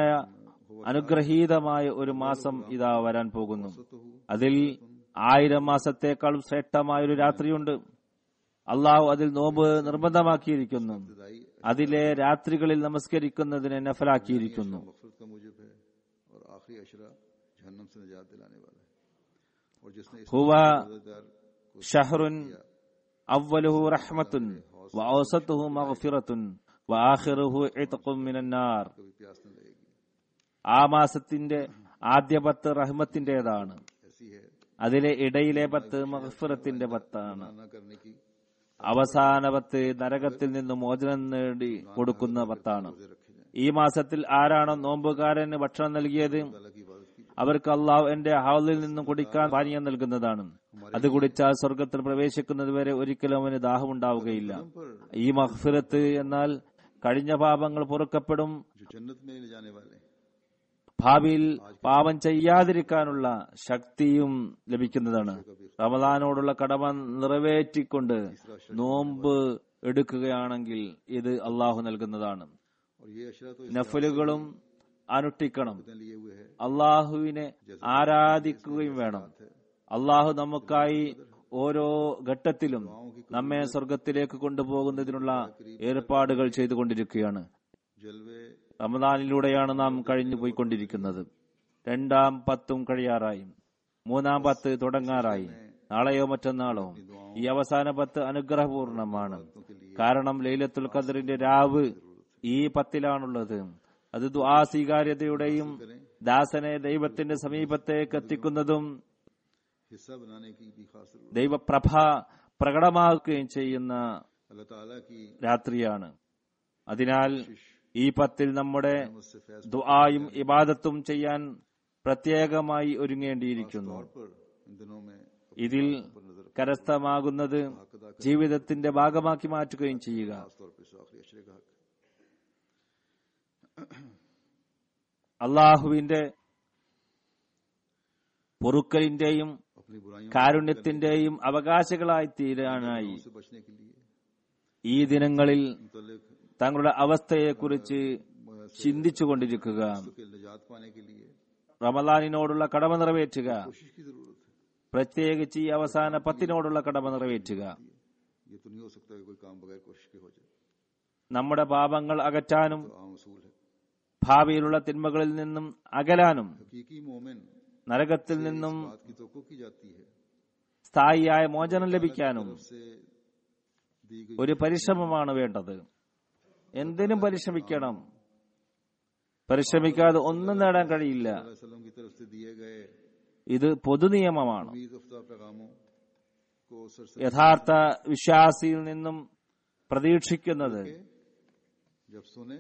അനുഗ്രഹീതമായ ഒരു മാസം ഇതാ വരാൻ പോകുന്നു അതിൽ ആയിരം മാസത്തേക്കാളും ശ്രേഷ്ഠമായ ഒരു രാത്രിയുണ്ട് അള്ളാഹു അതിൽ നോമ്പ് നിർബന്ധമാക്കിയിരിക്കുന്നു അതിലെ രാത്രികളിൽ നമസ്കരിക്കുന്നതിനെ നഫലാക്കിയിരിക്കുന്നു मकसद का मुजब है और आखिरी अशरा जहन्नम से निजात दिलाने वाला है और जिसने इस हुआ रोजेदार को ഷഹറുൻ അവലുഹു റഹ്മത്തുൻ വഔസത്തുഹു മഗ്ഫിറത്തുൻ വആഖിറുഹു ഇത്ഖും മിനന്നാർ कभी प्यास न लगेगी ആ മാസത്തിന്റെ ആദ്യ പത്ത് റഹ്മത്തിന്റേതാണ് ऐसी है അതിലെ ഇടയിലെ പത്ത് മഗ്ഫിറത്തിന്റെ പത്താണ് न करने की അവസാന പത്ത് നരകത്തിൽ നിന്ന് മോചനം നേടി കൊടുക്കുന്ന പത്താണ് ഈ മാസത്തിൽ ആരാണോ നോമ്പുകാരന് ഭക്ഷണം നൽകിയത് अल्लाह की इबादत की അവർക്ക് അള്ളാഹു എന്റെ ഹൗലിൽ നിന്നും കുടിക്കാൻ പാനീയം നൽകുന്നതാണ് അത് കുടിച്ചാൽ സ്വർഗത്തിൽ പ്രവേശിക്കുന്നത് വരെ ഒരിക്കലും അവന് ദാഹമുണ്ടാവുകയില്ല ഈ മഹ്ഫിറത്ത് എന്നാൽ കഴിഞ്ഞ പാപങ്ങൾ പൊറുക്കപ്പെടും जो जन्नत में ले जाने वाले हैं ഭാവിയിൽ പാപം ചെയ്യാതിരിക്കാനുള്ള ശക്തിയും ലഭിക്കുന്നതാണ് റമദാനോടുള്ള കടമ നിറവേറ്റിക്കൊണ്ട് നോമ്പ് എടുക്കുകയാണെങ്കിൽ ഇത് അള്ളാഹു നൽകുന്നതാണ് और ये अशरा तो നഫലുകളും അനുഷ്ഠിക്കണം इसने लिए हुए है അള്ളാഹുവിനെ ആരാധിക്കുകയും വേണം അള്ളാഹു നമുക്കായി ഓരോ ഘട്ടത്തിലും നമ്മെ സ്വർഗത്തിലേക്ക് കൊണ്ടുപോകുന്നതിനുള്ള ഏർപ്പാടുകൾ ചെയ്തുകൊണ്ടിരിക്കുകയാണ് जलवे റമദാനിലൂടെയാണ് നാം കഴിഞ്ഞു പോയിക്കൊണ്ടിരിക്കുന്നത് രണ്ടാം പത്തും കഴിയാറായി മൂന്നാം പത്ത് തുടങ്ങാറായി നാളെയോ മറ്റന്നാളോ ഈ അവസാന പത്ത് അനുഗ്രഹപൂർണമാണ് കാരണം ലൈലത്തുൽ ഖദറിന്റെ രാവ് ഈ പത്തിലാണുള്ളത് അത് ദുആ സ്വീകാര്യതയുടെയും ദാസനെ ദൈവത്തിന്റെ സമീപത്തേക്ക് എത്തിക്കുന്നതും हिस्सा बनाने की भी खास जरूरत ദൈവപ്രഭ പ്രകടമാക്കുകയും ചെയ്യുന്ന अल्लाह ताला की രാത്രിയാണ് അതിനാൽ ഈ പത്തിൽ നമ്മുടെ मुझसे फैज ദുആയും ഇബാദത്തും ചെയ്യാൻ പ്രത്യേകമായി ഒരുങ്ങേണ്ടിയിരിക്കുന്നു तौर पर इन दिनों में ഇതിൽ കരസ്ഥമാകുന്നത് ജീവിതത്തിന്റെ ഭാഗമാക്കി മാറ്റുകയും ചെയ്യുക खासतौर पर इस आखिरी अशरे का हक അള്ളാഹുവിന്റെ പൊറുക്കലിന്റെയും अपनी बुराइयों കാരുണ്യത്തിന്റെയും അവകാശികളായി തീരാനായി से बचने के लिए ഈ ദിനങ്ങളിൽ मुतलिक തങ്ങളുടെ അവസ്ഥയെക്കുറിച്ച് ചിന്തിച്ചുകൊണ്ടിരിക്കുക के निजात पाने के लिए റമലാനിനോടുള്ള കടമ നിറവേറ്റുക कोशिश की जरूरत है പ്രത്യേകിച്ച് ഈ അവസാന പത്തിനോടുള്ള കടമ നിറവേറ്റുക ये तो नहीं हो सकता कि कोई काम बगैर कोशिश के हो जाए നമ്മുടെ പാപങ്ങൾ അകറ്റാനും तो आम असूल है ഭാവിയിലുള്ള തിന്മകളിൽ നിന്നും അകലാനും हकीकी मोमिन നരകത്തിൽ നിന്നും बात की तो की जाती है സ്ഥായിയായ മോചനം ലഭിക്കാനും से दी गई ഒരു പരിശ്രമമാണ് വേണ്ടത് എന്തിനും പരിശ്രമിക്കണം പരിശ്രമിക്കാതെ ഒന്നും നേടാൻ കഴിയില്ല वसल्लम की तरफ से दिए गए ഇത് പൊതുനിയമമാണ് उम्मीद अफ्ता पैगामों को सर से യഥാർത്ഥ വിശ്വാസിയിൽ നിന്നും പ്രതീക്ഷിക്കുന്നത് जब सुने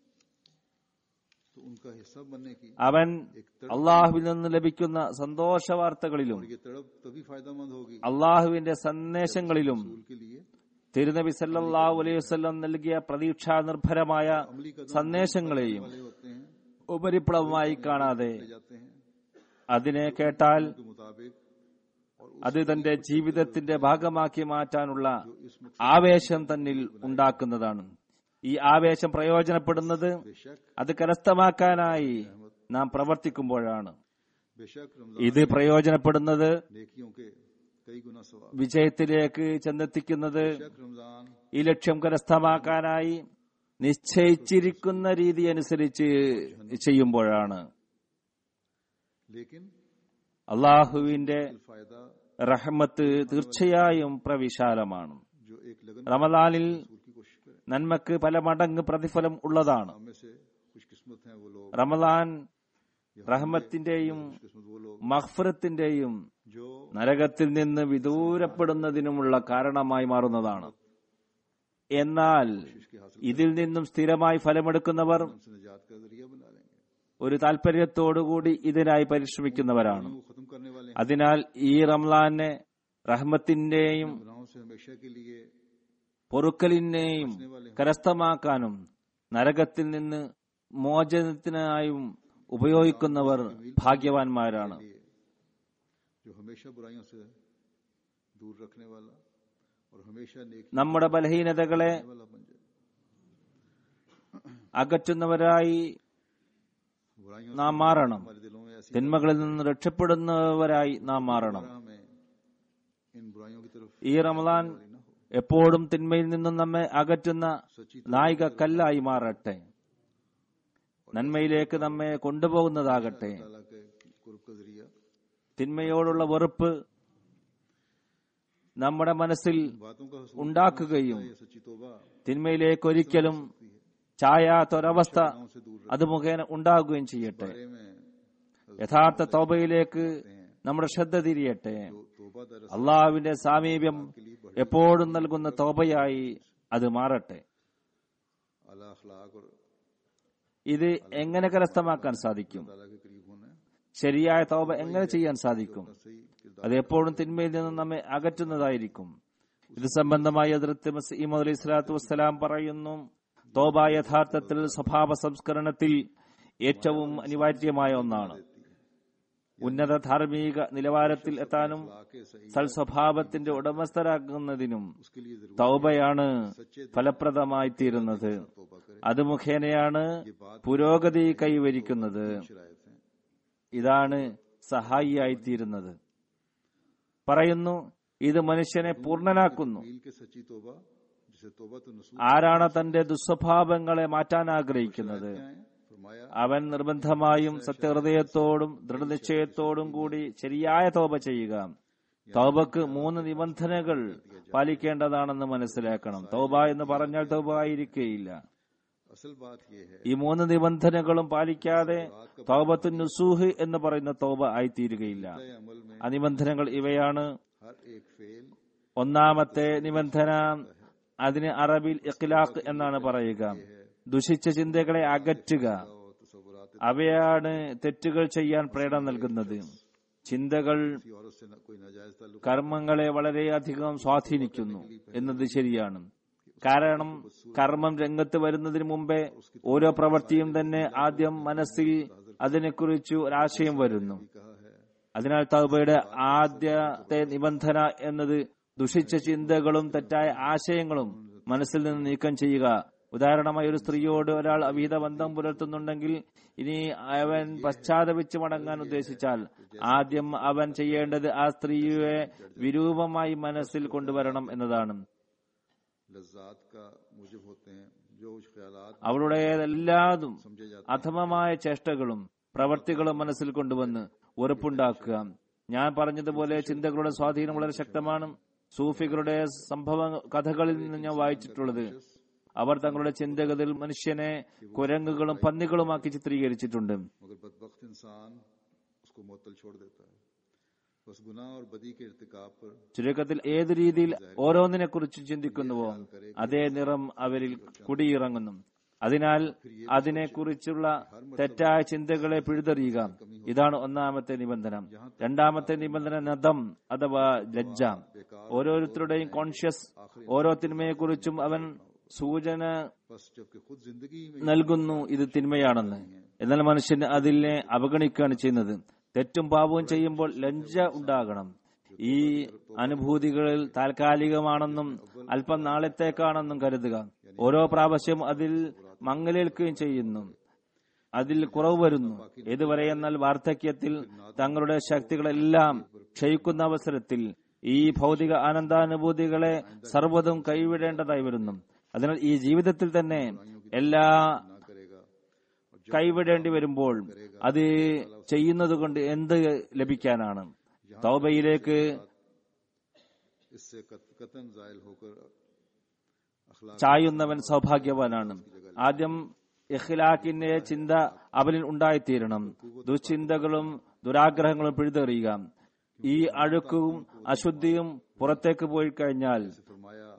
तो उनका हिस्सा बनने की അവൻ അള്ളാഹുവിൽ നിന്ന് ലഭിക്കുന്ന സന്തോഷ വാർത്തകളിലും ये तड़प तभी फायदेमंद होगी അള്ളാഹുവിന്റെ സന്ദേശങ്ങളിലും रसूल के लिए തിരുനബി സല്ലല്ലാഹു അലൈഹി വസല്ലം നൽകിയ പ്രതീക്ഷാ നിർഭരമായ സന്ദേശങ്ങളെയും वाले होते हैं ഉപരിപ്ലവമായി കാണാതെ ले जाते हैं അതിനെ കേട്ടാൽ के मुताबिक और അത് തന്റെ ജീവിതത്തിന്റെ ഭാഗമാക്കി മാറ്റാനുള്ള ആവേശം തന്നിൽ ഉണ്ടാക്കുന്നതാണ് ഈ ആവേശം പ്രയോജനപ്പെടുന്നത് बेशक അത് കരസ്ഥമാക്കാനായി നാം പ്രവർത്തിക്കുമ്പോഴാണ് बेशक रमजान ഇത് പ്രയോജനപ്പെടുന്നത് नेकियों के कई गुना सवाब വിജയത്തിലേക്ക് ചെന്നെത്തിക്കുന്നത് बेशक रमजान ഈ ലക്ഷ്യം കരസ്ഥമാക്കാനായി നിശ്ചയിച്ചിരിക്കുന്ന രീതി അനുസരിച്ച് ചെയ്യുമ്പോഴാണ് लेकिन അള്ളാഹുവിന്റെ फायदा റഹ്മത്ത് തീർച്ചയായും പ്രവിശാലമാണ് जो एक लगन റമദാനിൽ रसूल की कोशिश करे നന്മക്ക് പല മടങ്ങ് പ്രതിഫലം ഉള്ളതാണ് हम में से कुछ किस्मत हैं वो लोग റമദാൻ റഹ്മത്തിന്റെയും किस्मत वो लोग മഹ്ഫറത്തിന്റെയും जो നരകത്തിൽ നിന്ന് വിദൂരപ്പെടുന്നതിനുമുള്ള കാരണമായി മാറുന്നതാണ് എന്നാൽ के हासिल ഇതിൽ നിന്നും സ്ഥിരമായി ഫലമെടുക്കുന്നവർ से निजात का जरिया बना लेंगे ഒരു താല്പര്യത്തോടുകൂടി ഇതിനായി പരിശ്രമിക്കുന്നവരാണ് वो खत्म करने वाले അതിനാൽ ഈ റംലാനെ റഹ്മത്തിന്റെയും गुनाहों से हमेशा के लिए പൊറുക്കലിനെയും കരസ്ഥമാക്കാനും നരകത്തിൽ നിന്ന് മോചനത്തിനായും ഉപയോഗിക്കുന്നവർ ഭാഗ്യവാന്മാരാണ് जो हमेशा बुराइयों से दूर रखने वाला और हमेशा नेकी നമ്മുടെ ബലഹീനതകളെ वाला बन जाए അകറ്റുന്നവരായി बुराइयों നാം മാറണം हमारे दिलों में ऐसी തിന്മകളിൽ നിന്ന് രക്ഷപ്പെടുന്നവരായി നാം മാറണം हमें इन बुराइयों की तरफ ഈ റമദാൻ എപ്പോഴും തിന്മയിൽ നിന്നും നമ്മെ അകറ്റുന്ന നായിക കല്ലായി മാറട്ടെ നന്മയിലേക്ക് നമ്മെ കൊണ്ടുപോകുന്നതാകട്ടെ ताला के कुर्ब का जरिया തിന്മയോടുള്ള വെറുപ്പ് നമ്മുടെ മനസ്സിൽ बातों का हसूल ഉണ്ടാക്കുകയും ये सच्ची तोबा തിന്മയിലേക്ക് ഒരിക്കലും ചായാത്തൊരവസ്ഥ അത് മുഖേന ഉണ്ടാകുകയും ചെയ്യട്ടെ बारे में യഥാർത്ഥ തോബയിലേക്ക് നമ്മുടെ ശ്രദ്ധ തിരിയട്ടെ तो तोबा दरअसल അള്ളാഹുവിന്റെ സാമീപ്യം എപ്പോഴും നൽകുന്ന തോബയായി അത് മാറട്ടെ अला अखलाक और ഇത് എങ്ങനെ കരസ്ഥമാക്കാൻ സാധിക്കും ताला के करीब होना है ശരിയായ തോബ എങ്ങനെ ചെയ്യാൻ സാധിക്കും सही किरदार അത് എപ്പോഴും തിന്മയിൽ നിന്ന് നമ്മെ അകറ്റുന്നതായിരിക്കും ഇത് സംബന്ധമായി അതിർത്ത് മസീമദ് അലൈഹി സ്വലാത്തു വസ്സലാം പറയുന്നു തോബ യഥാർത്ഥത്തിൽ സ്വഭാവ സംസ്കരണത്തിൽ ഏറ്റവും അനിവാര്യമായ ഒന്നാണ് ഉന്നത ധാർമ്മിക നിലവാരത്തിൽ എത്താനും के सही സൽസ്വഭാവത്തിന്റെ ഉടമസ്ഥരാകുന്നതിനും उसके लिए जरूर തൗബയാണ് ഫലപ്രദമായി തീരുന്നത് तोबा करे അത് മുഖേനയാണ് പുരോഗതി കൈവരിക്കുന്നത് शरायत हैं ഇതാണ് സഹായിയായി തീരുന്നത് പറയുന്നു ഇത് മനുഷ്യനെ പൂർണ്ണനാക്കുന്നു मील के सच्ची तोबा जिसे तोबा तो नसूल ആരാണ് തന്റെ ദുസ്വഭാവങ്ങളെ മാറ്റാൻ ആഗ്രഹിക്കുന്നത് हैं फरमाया അവൻ നിർബന്ധമായും സത്യഹൃദയത്തോടും ദൃഢനിശ്ചയത്തോടും കൂടി ശരിയായ തോപ ചെയ്യുക തൗബക്ക് മൂന്ന് നിബന്ധനകൾ പാലിക്കേണ്ടതാണെന്ന് മനസ്സിലാക്കണം തൗബ എന്ന് പറഞ്ഞാൽ തൗബ ആയിരിക്കുകയില്ല असल बात यह है ഈ മൂന്ന് നിബന്ധനകളും പാലിക്കാതെ തൗബത്തു നുസൂഹ് എന്ന് പറയുന്ന തൗബ ആയിത്തീരുകയില്ല तय अमल में ആ നിബന്ധനകൾ ഇവയാണ് हर एक फेल ഒന്നാമത്തെ നിബന്ധന അതിന് അറബിൽ ഇഖ്ലാഖ് എന്നാണ് പറയുക ദുഷിച്ച ചിന്തകളെ അകറ്റുക और तस्वुरात അവയാണ് തെറ്റുകൾ ചെയ്യാൻ പ്രേരണ നൽകുന്നത് ചിന്തകൾ किसी औरत से न, कोई नाजायज ताल्लुक കർമ്മങ്ങളെ വളരെയധികം സ്വാധീനിക്കുന്നു എന്നത് ശരിയാണ് കാരണം കർമ്മം രംഗത്ത് വരുന്നതിന് മുമ്പേ ഓരോ പ്രവൃത്തിയും തന്നെ ആദ്യം മനസ്സിൽ അതിനെക്കുറിച്ച് ഒരാശയം വരുന്നു कहा है അതിനാൽ തൗബയുടെ ആദ്യത്തെ നിബന്ധന എന്നത് ദുഷിച്ച ചിന്തകളും തെറ്റായ ആശയങ്ങളും മനസ്സിൽ നിന്ന് നീക്കം ചെയ്യുക ഉദാഹരണമായി ഒരു സ്ത്രീയോട് ഒരാൾ അവിഹിത ബന്ധം പുലർത്തുന്നുണ്ടെങ്കിൽ ഇനി അവൻ പശ്ചാത്തപിച്ച് മടങ്ങാൻ ഉദ്ദേശിച്ചാൽ ആദ്യം അവൻ ചെയ്യേണ്ടത് ആ സ്ത്രീയെ വിരൂപമായി മനസ്സിൽ കൊണ്ടുവരണം എന്നതാണ് लज्जात का मुजब होते हैं जो उस ख्यालात അവളുടെ എല്ലാതും समझे जाते അധമമായ ചേഷ്ടകളും പ്രവർത്തികളും മനസ്സിൽ കൊണ്ടുവന്ന് ഉറപ്പുണ്ടാക്കുക ഞാൻ പറഞ്ഞതുപോലെ ചിന്തകളുടെ സ്വാധീനം വളരെ ശക്തമാണ് സൂഫികളുടെ സംഭവ കഥകളിൽ നിന്ന് ഞാൻ വായിച്ചിട്ടുള്ളത് അവർ തങ്ങളുടെ ചിന്തകളിൽ മനുഷ്യനെ കുരങ്ങുകളും പന്നികളുമാക്കി ചിത്രീകരിച്ചിട്ടുണ്ട് मगर बदबख्त इंसान उसको मुअत्तल छोड़ देता है बस गुनाह और बदी के इर्तिकाब पर ചുരുക്കത്തിൽ ഏത് രീതിയിൽ ഓരോന്നിനെ കുറിച്ച് ചിന്തിക്കുന്നുവോ അതേ നിറം അവരിൽ കുടിയിറങ്ങുന്നു അതിനാൽ അതിനെക്കുറിച്ചുള്ള തെറ്റായ ചിന്തകളെ പിഴുതെറിയുക ഇതാണ് ഒന്നാമത്തെ നിബന്ധന രണ്ടാമത്തെ നിബന്ധന നദം അഥവാ ലജ്ജ ഓരോരുത്തരുടെയും കോൺഷ്യസ് ഓരോ തിന്മയെക്കുറിച്ചും അവൻ സൂചന बस जबकि खुद जिंदगी में നൽകുന്നു ഇത് തിന്മയാണെന്ന് എന്നാൽ മനുഷ്യൻ അതിനെ അവഗണിക്കുകയാണ് ചെയ്യുന്നത് തെറ്റും പാപവും ചെയ്യുമ്പോൾ ലജ്ജ ഉണ്ടാകണം ഈ അനുഭൂതികളിൽ താൽക്കാലികമാണെന്നും അല്പം നാളത്തേക്കാണെന്നും കരുതുക ഓരോ പ്രാവശ്യം അതിൽ മങ്ങലേൽക്കുകയും ചെയ്യുന്നു അതിൽ കുറവ് വരുന്നു ഏതുവരെ എന്നാൽ വാർദ്ധക്യത്തിൽ തങ്ങളുടെ ശക്തികളെല്ലാം ക്ഷയിക്കുന്ന അവസരത്തിൽ ഈ ഭൗതിക ആനന്ദാനുഭൂതികളെ സർവ്വതും കൈവിടേണ്ടതായി വരുന്നു അതിനാൽ ഈ ജീവിതത്തിൽ തന്നെ എല്ലാ करेगा കൈവിടേണ്ടി വരുമ്പോൾ അത് ചെയ്യുന്നത് കൊണ്ട് എന്ത് ലഭിക്കാനാണ് തൗബയിലേക്ക് इससे कत- कतन जायल होकर अखलाक ചായുന്നവൻ സൗഭാഗ്യവാനാണ് ആദ്യം ഇഖ്ലാഖിന്റെ ചിന്ത അവനിൽ ഉണ്ടായിത്തീരണം ദുശ്ചിന്തകളും ദുരാഗ്രഹങ്ങളും പിഴുതെറിയുക ഈ അഴുക്കും അശുദ്ധിയും പുറത്തേക്ക് പോയി കഴിഞ്ഞാൽ फरमाया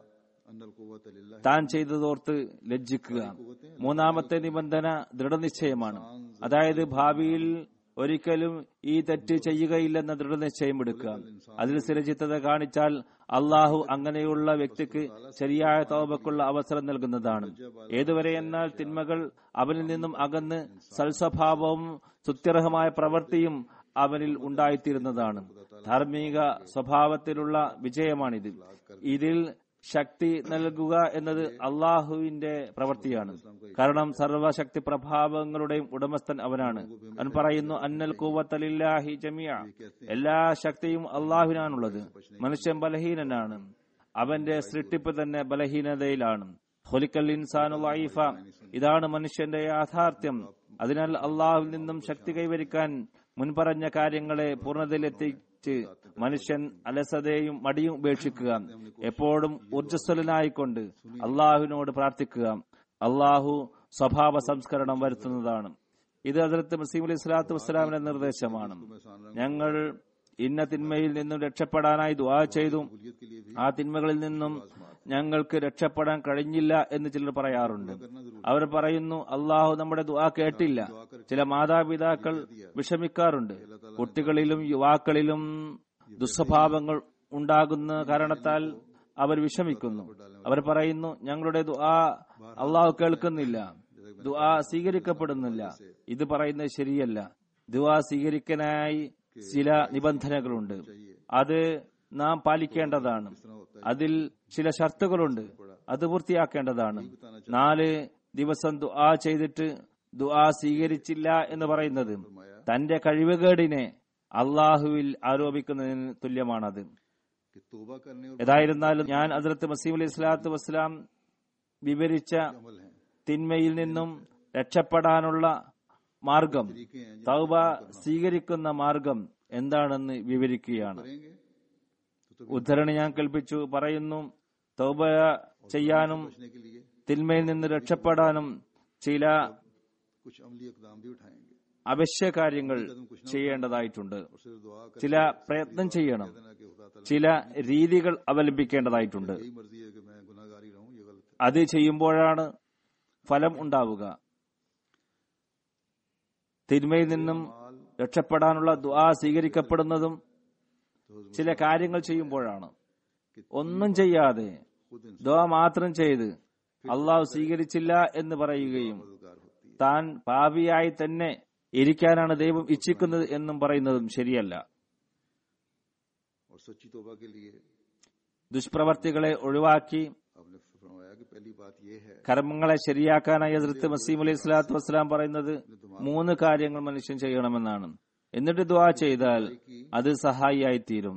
अनल कुव्वत लिल्लाह താൻ ചെയ്തതോർത്ത് ലജ്ജിക്കുക മൂന്നാമത്തെ നിബന്ധന ദൃഢനിശ്ചയമാണ് അതായത് ഭാവിയിൽ ഒരിക്കലും ഈ തെറ്റ് ചെയ്യുകയില്ലെന്ന ദൃഢനിശ്ചയം എടുക്കുക അതിൽ സ്ഥിരചിത്തത കാണിച്ചാൽ അള്ളാഹു അങ്ങനെയുള്ള വ്യക്തിക്ക് ശരിയായ തോപക്കുള്ള അവസരം നൽകുന്നതാണ് ഏതുവരെ എന്നാൽ തിന്മകൾ അവനിൽ നിന്നും അകന്ന് സൽസ്വഭാവവും സുത്യർഹമായ പ്രവൃത്തിയും അവനിൽ ഉണ്ടായിത്തീരുന്നതാണ് ധാർമ്മിക സ്വഭാവത്തിലുള്ള വിജയമാണിത് ഇതിൽ ശക്തി നൽകുക എന്നത് അള്ളാഹുവിന്റെ പ്രവൃത്തിയാണ് കാരണം സർവശക്തി പ്രഭാവങ്ങളുടെയും ഉടമസ്ഥൻ അവനാണ് അവൻ പറയുന്നു അന്നൽ കൂവത്തലില്ലാഹി ജമിയ എല്ലാ ശക്തിയും അള്ളാഹുവിനാണുള്ളത് മനുഷ്യൻ ബലഹീനനാണ് അവന്റെ സൃഷ്ടിപ്പ് തന്നെ ബലഹീനതയിലാണ് ഹൊലിക്കൽ ഇൻസാനു ലൈഫ ഇതാണ് മനുഷ്യന്റെ യാഥാർത്ഥ്യം അതിനാൽ അള്ളാഹുവിൽ നിന്നും ശക്തി കൈവരിക്കാൻ മുൻപറഞ്ഞ കാര്യങ്ങളെ പൂർണ്ണതയിലെത്തിച്ച് മനുഷ്യൻ അലസതയും മടിയും ഉപേക്ഷിക്കുക എപ്പോഴും ഊർജ്ജസ്വലനായിക്കൊണ്ട് അള്ളാഹുവിനോട് പ്രാർത്ഥിക്കുക അള്ളാഹു സ്വഭാവ സംസ്കരണം വരുത്തുന്നതാണ് ഇത് ഹസരത്ത് മസീം അലി സ്വലാത്തു വസ്സലാമിന്റെ നിർദ്ദേശമാണ് ഞങ്ങൾ ഇന്ന തിന്മയിൽ നിന്നും രക്ഷപ്പെടാനായി ദുആ ചെയ്തു ആ തിന്മകളിൽ നിന്നും ഞങ്ങൾക്ക് രക്ഷപ്പെടാൻ കഴിഞ്ഞില്ല എന്ന് ചിലർ പറയാറുണ്ട് അവർ പറയുന്നു അള്ളാഹു നമ്മുടെ ദുആ കേട്ടില്ല ചില മാതാപിതാക്കൾ വിഷമിക്കാറുണ്ട് കുട്ടികളിലും യുവാക്കളിലും ദുസ്വഭാവങ്ങൾ ഉണ്ടാകുന്ന കാരണത്താൽ അവർ വിഷമിക്കുന്നു അവർ പറയുന്നു ഞങ്ങളുടെ ദുആ അള്ളാഹു കേൾക്കുന്നില്ല ദുആ സ്വീകരിക്കപ്പെടുന്നില്ല ഇത് പറയുന്നത് ശരിയല്ല ദുആ സ്വീകരിക്കാനായി ചില നിബന്ധനകളുണ്ട് അത് നാം പാലിക്കേണ്ടതാണ് അതിൽ ചില ഷർത്തുകളുണ്ട് അത് പൂർത്തിയാക്കേണ്ടതാണ് നാല് ദിവസം ദുആ ചെയ്തിട്ട് ദുആ സ്വീകരിച്ചില്ല എന്ന് പറയുന്നത് തന്റെ കഴിവുകേടിനെ അള്ളാഹുവിൽ ആരോപിക്കുന്നതിന് തുല്യമാണത് कि तौबा करने और ഏതായിരുന്നാലും ഞാൻ അതിർത്ത് മസീം അലൈഹി സ്വലാത്തു വസ്സലാം വിവരിച്ച अमल हैं തിന്മയിൽ നിന്നും രക്ഷപ്പെടാനുള്ള മാർഗം तरीके हैं തൗബ സ്വീകരിക്കുന്ന മാർഗം എന്താണെന്ന് വിവരിക്കുകയാണ് करेंगे तो ഉദ്ധരണി ഞാൻ കൽപ്പിച്ചു പറയുന്നു തൗബ ചെയ്യാനും बचने के लिए തിന്മയിൽ നിന്ന് രക്ഷപ്പെടാനും ചില कुछ अमली इकदाम भी उठाएंगे അവശ്യ കാര്യങ്ങൾ ചെയ്യേണ്ടതായിട്ടുണ്ട് और सिर्फ दुआ कर ചില പ്രയത്നം ചെയ്യണം देना कि खुदा ताला ചില രീതികൾ അവലംബിക്കേണ്ടതായിട്ടുണ്ട് यही मर्जी है कि मैं गुनाहगारी रहूं ये गलत है അത് ചെയ്യുമ്പോഴാണ് ഫലം ഉണ്ടാവുക തിന്മയിൽ നിന്നും രക്ഷപ്പെടാനുള്ള ദുആ സ്വീകരിക്കപ്പെടുന്നതും ചില കാര്യങ്ങൾ ചെയ്യുമ്പോഴാണ് ഒന്നും ചെയ്യാതെ खुद इंसान ദുആ മാത്രം ചെയ്ത് അള്ളാഹു സ്വീകരിച്ചില്ല എന്ന് പറയുകയും मददगार होती है താൻ പാപിയായി തന്നെ ഇരിക്കാനാണ് ദൈവം ഇച്ഛിക്കുന്നത് എന്നും പറയുന്നതും ശരിയല്ല और सच्ची तौबा के लिए ദുഷ്പ്രവർത്തികളെ ഒഴിവാക്കി आपने फरमाया कि पहली बात ये है കർമ്മങ്ങളെ ശരിയാക്കാനായി ഹസ്രത്ത് മസീം അലൈഹി സ്വലാത്തു വസ്സലാം പറയുന്നത് മൂന്ന് കാര്യങ്ങൾ മനുഷ്യൻ ചെയ്യണമെന്നാണ് എന്നിട്ട് ദുആ ചെയ്താൽ അത് സഹായിയായി തീരും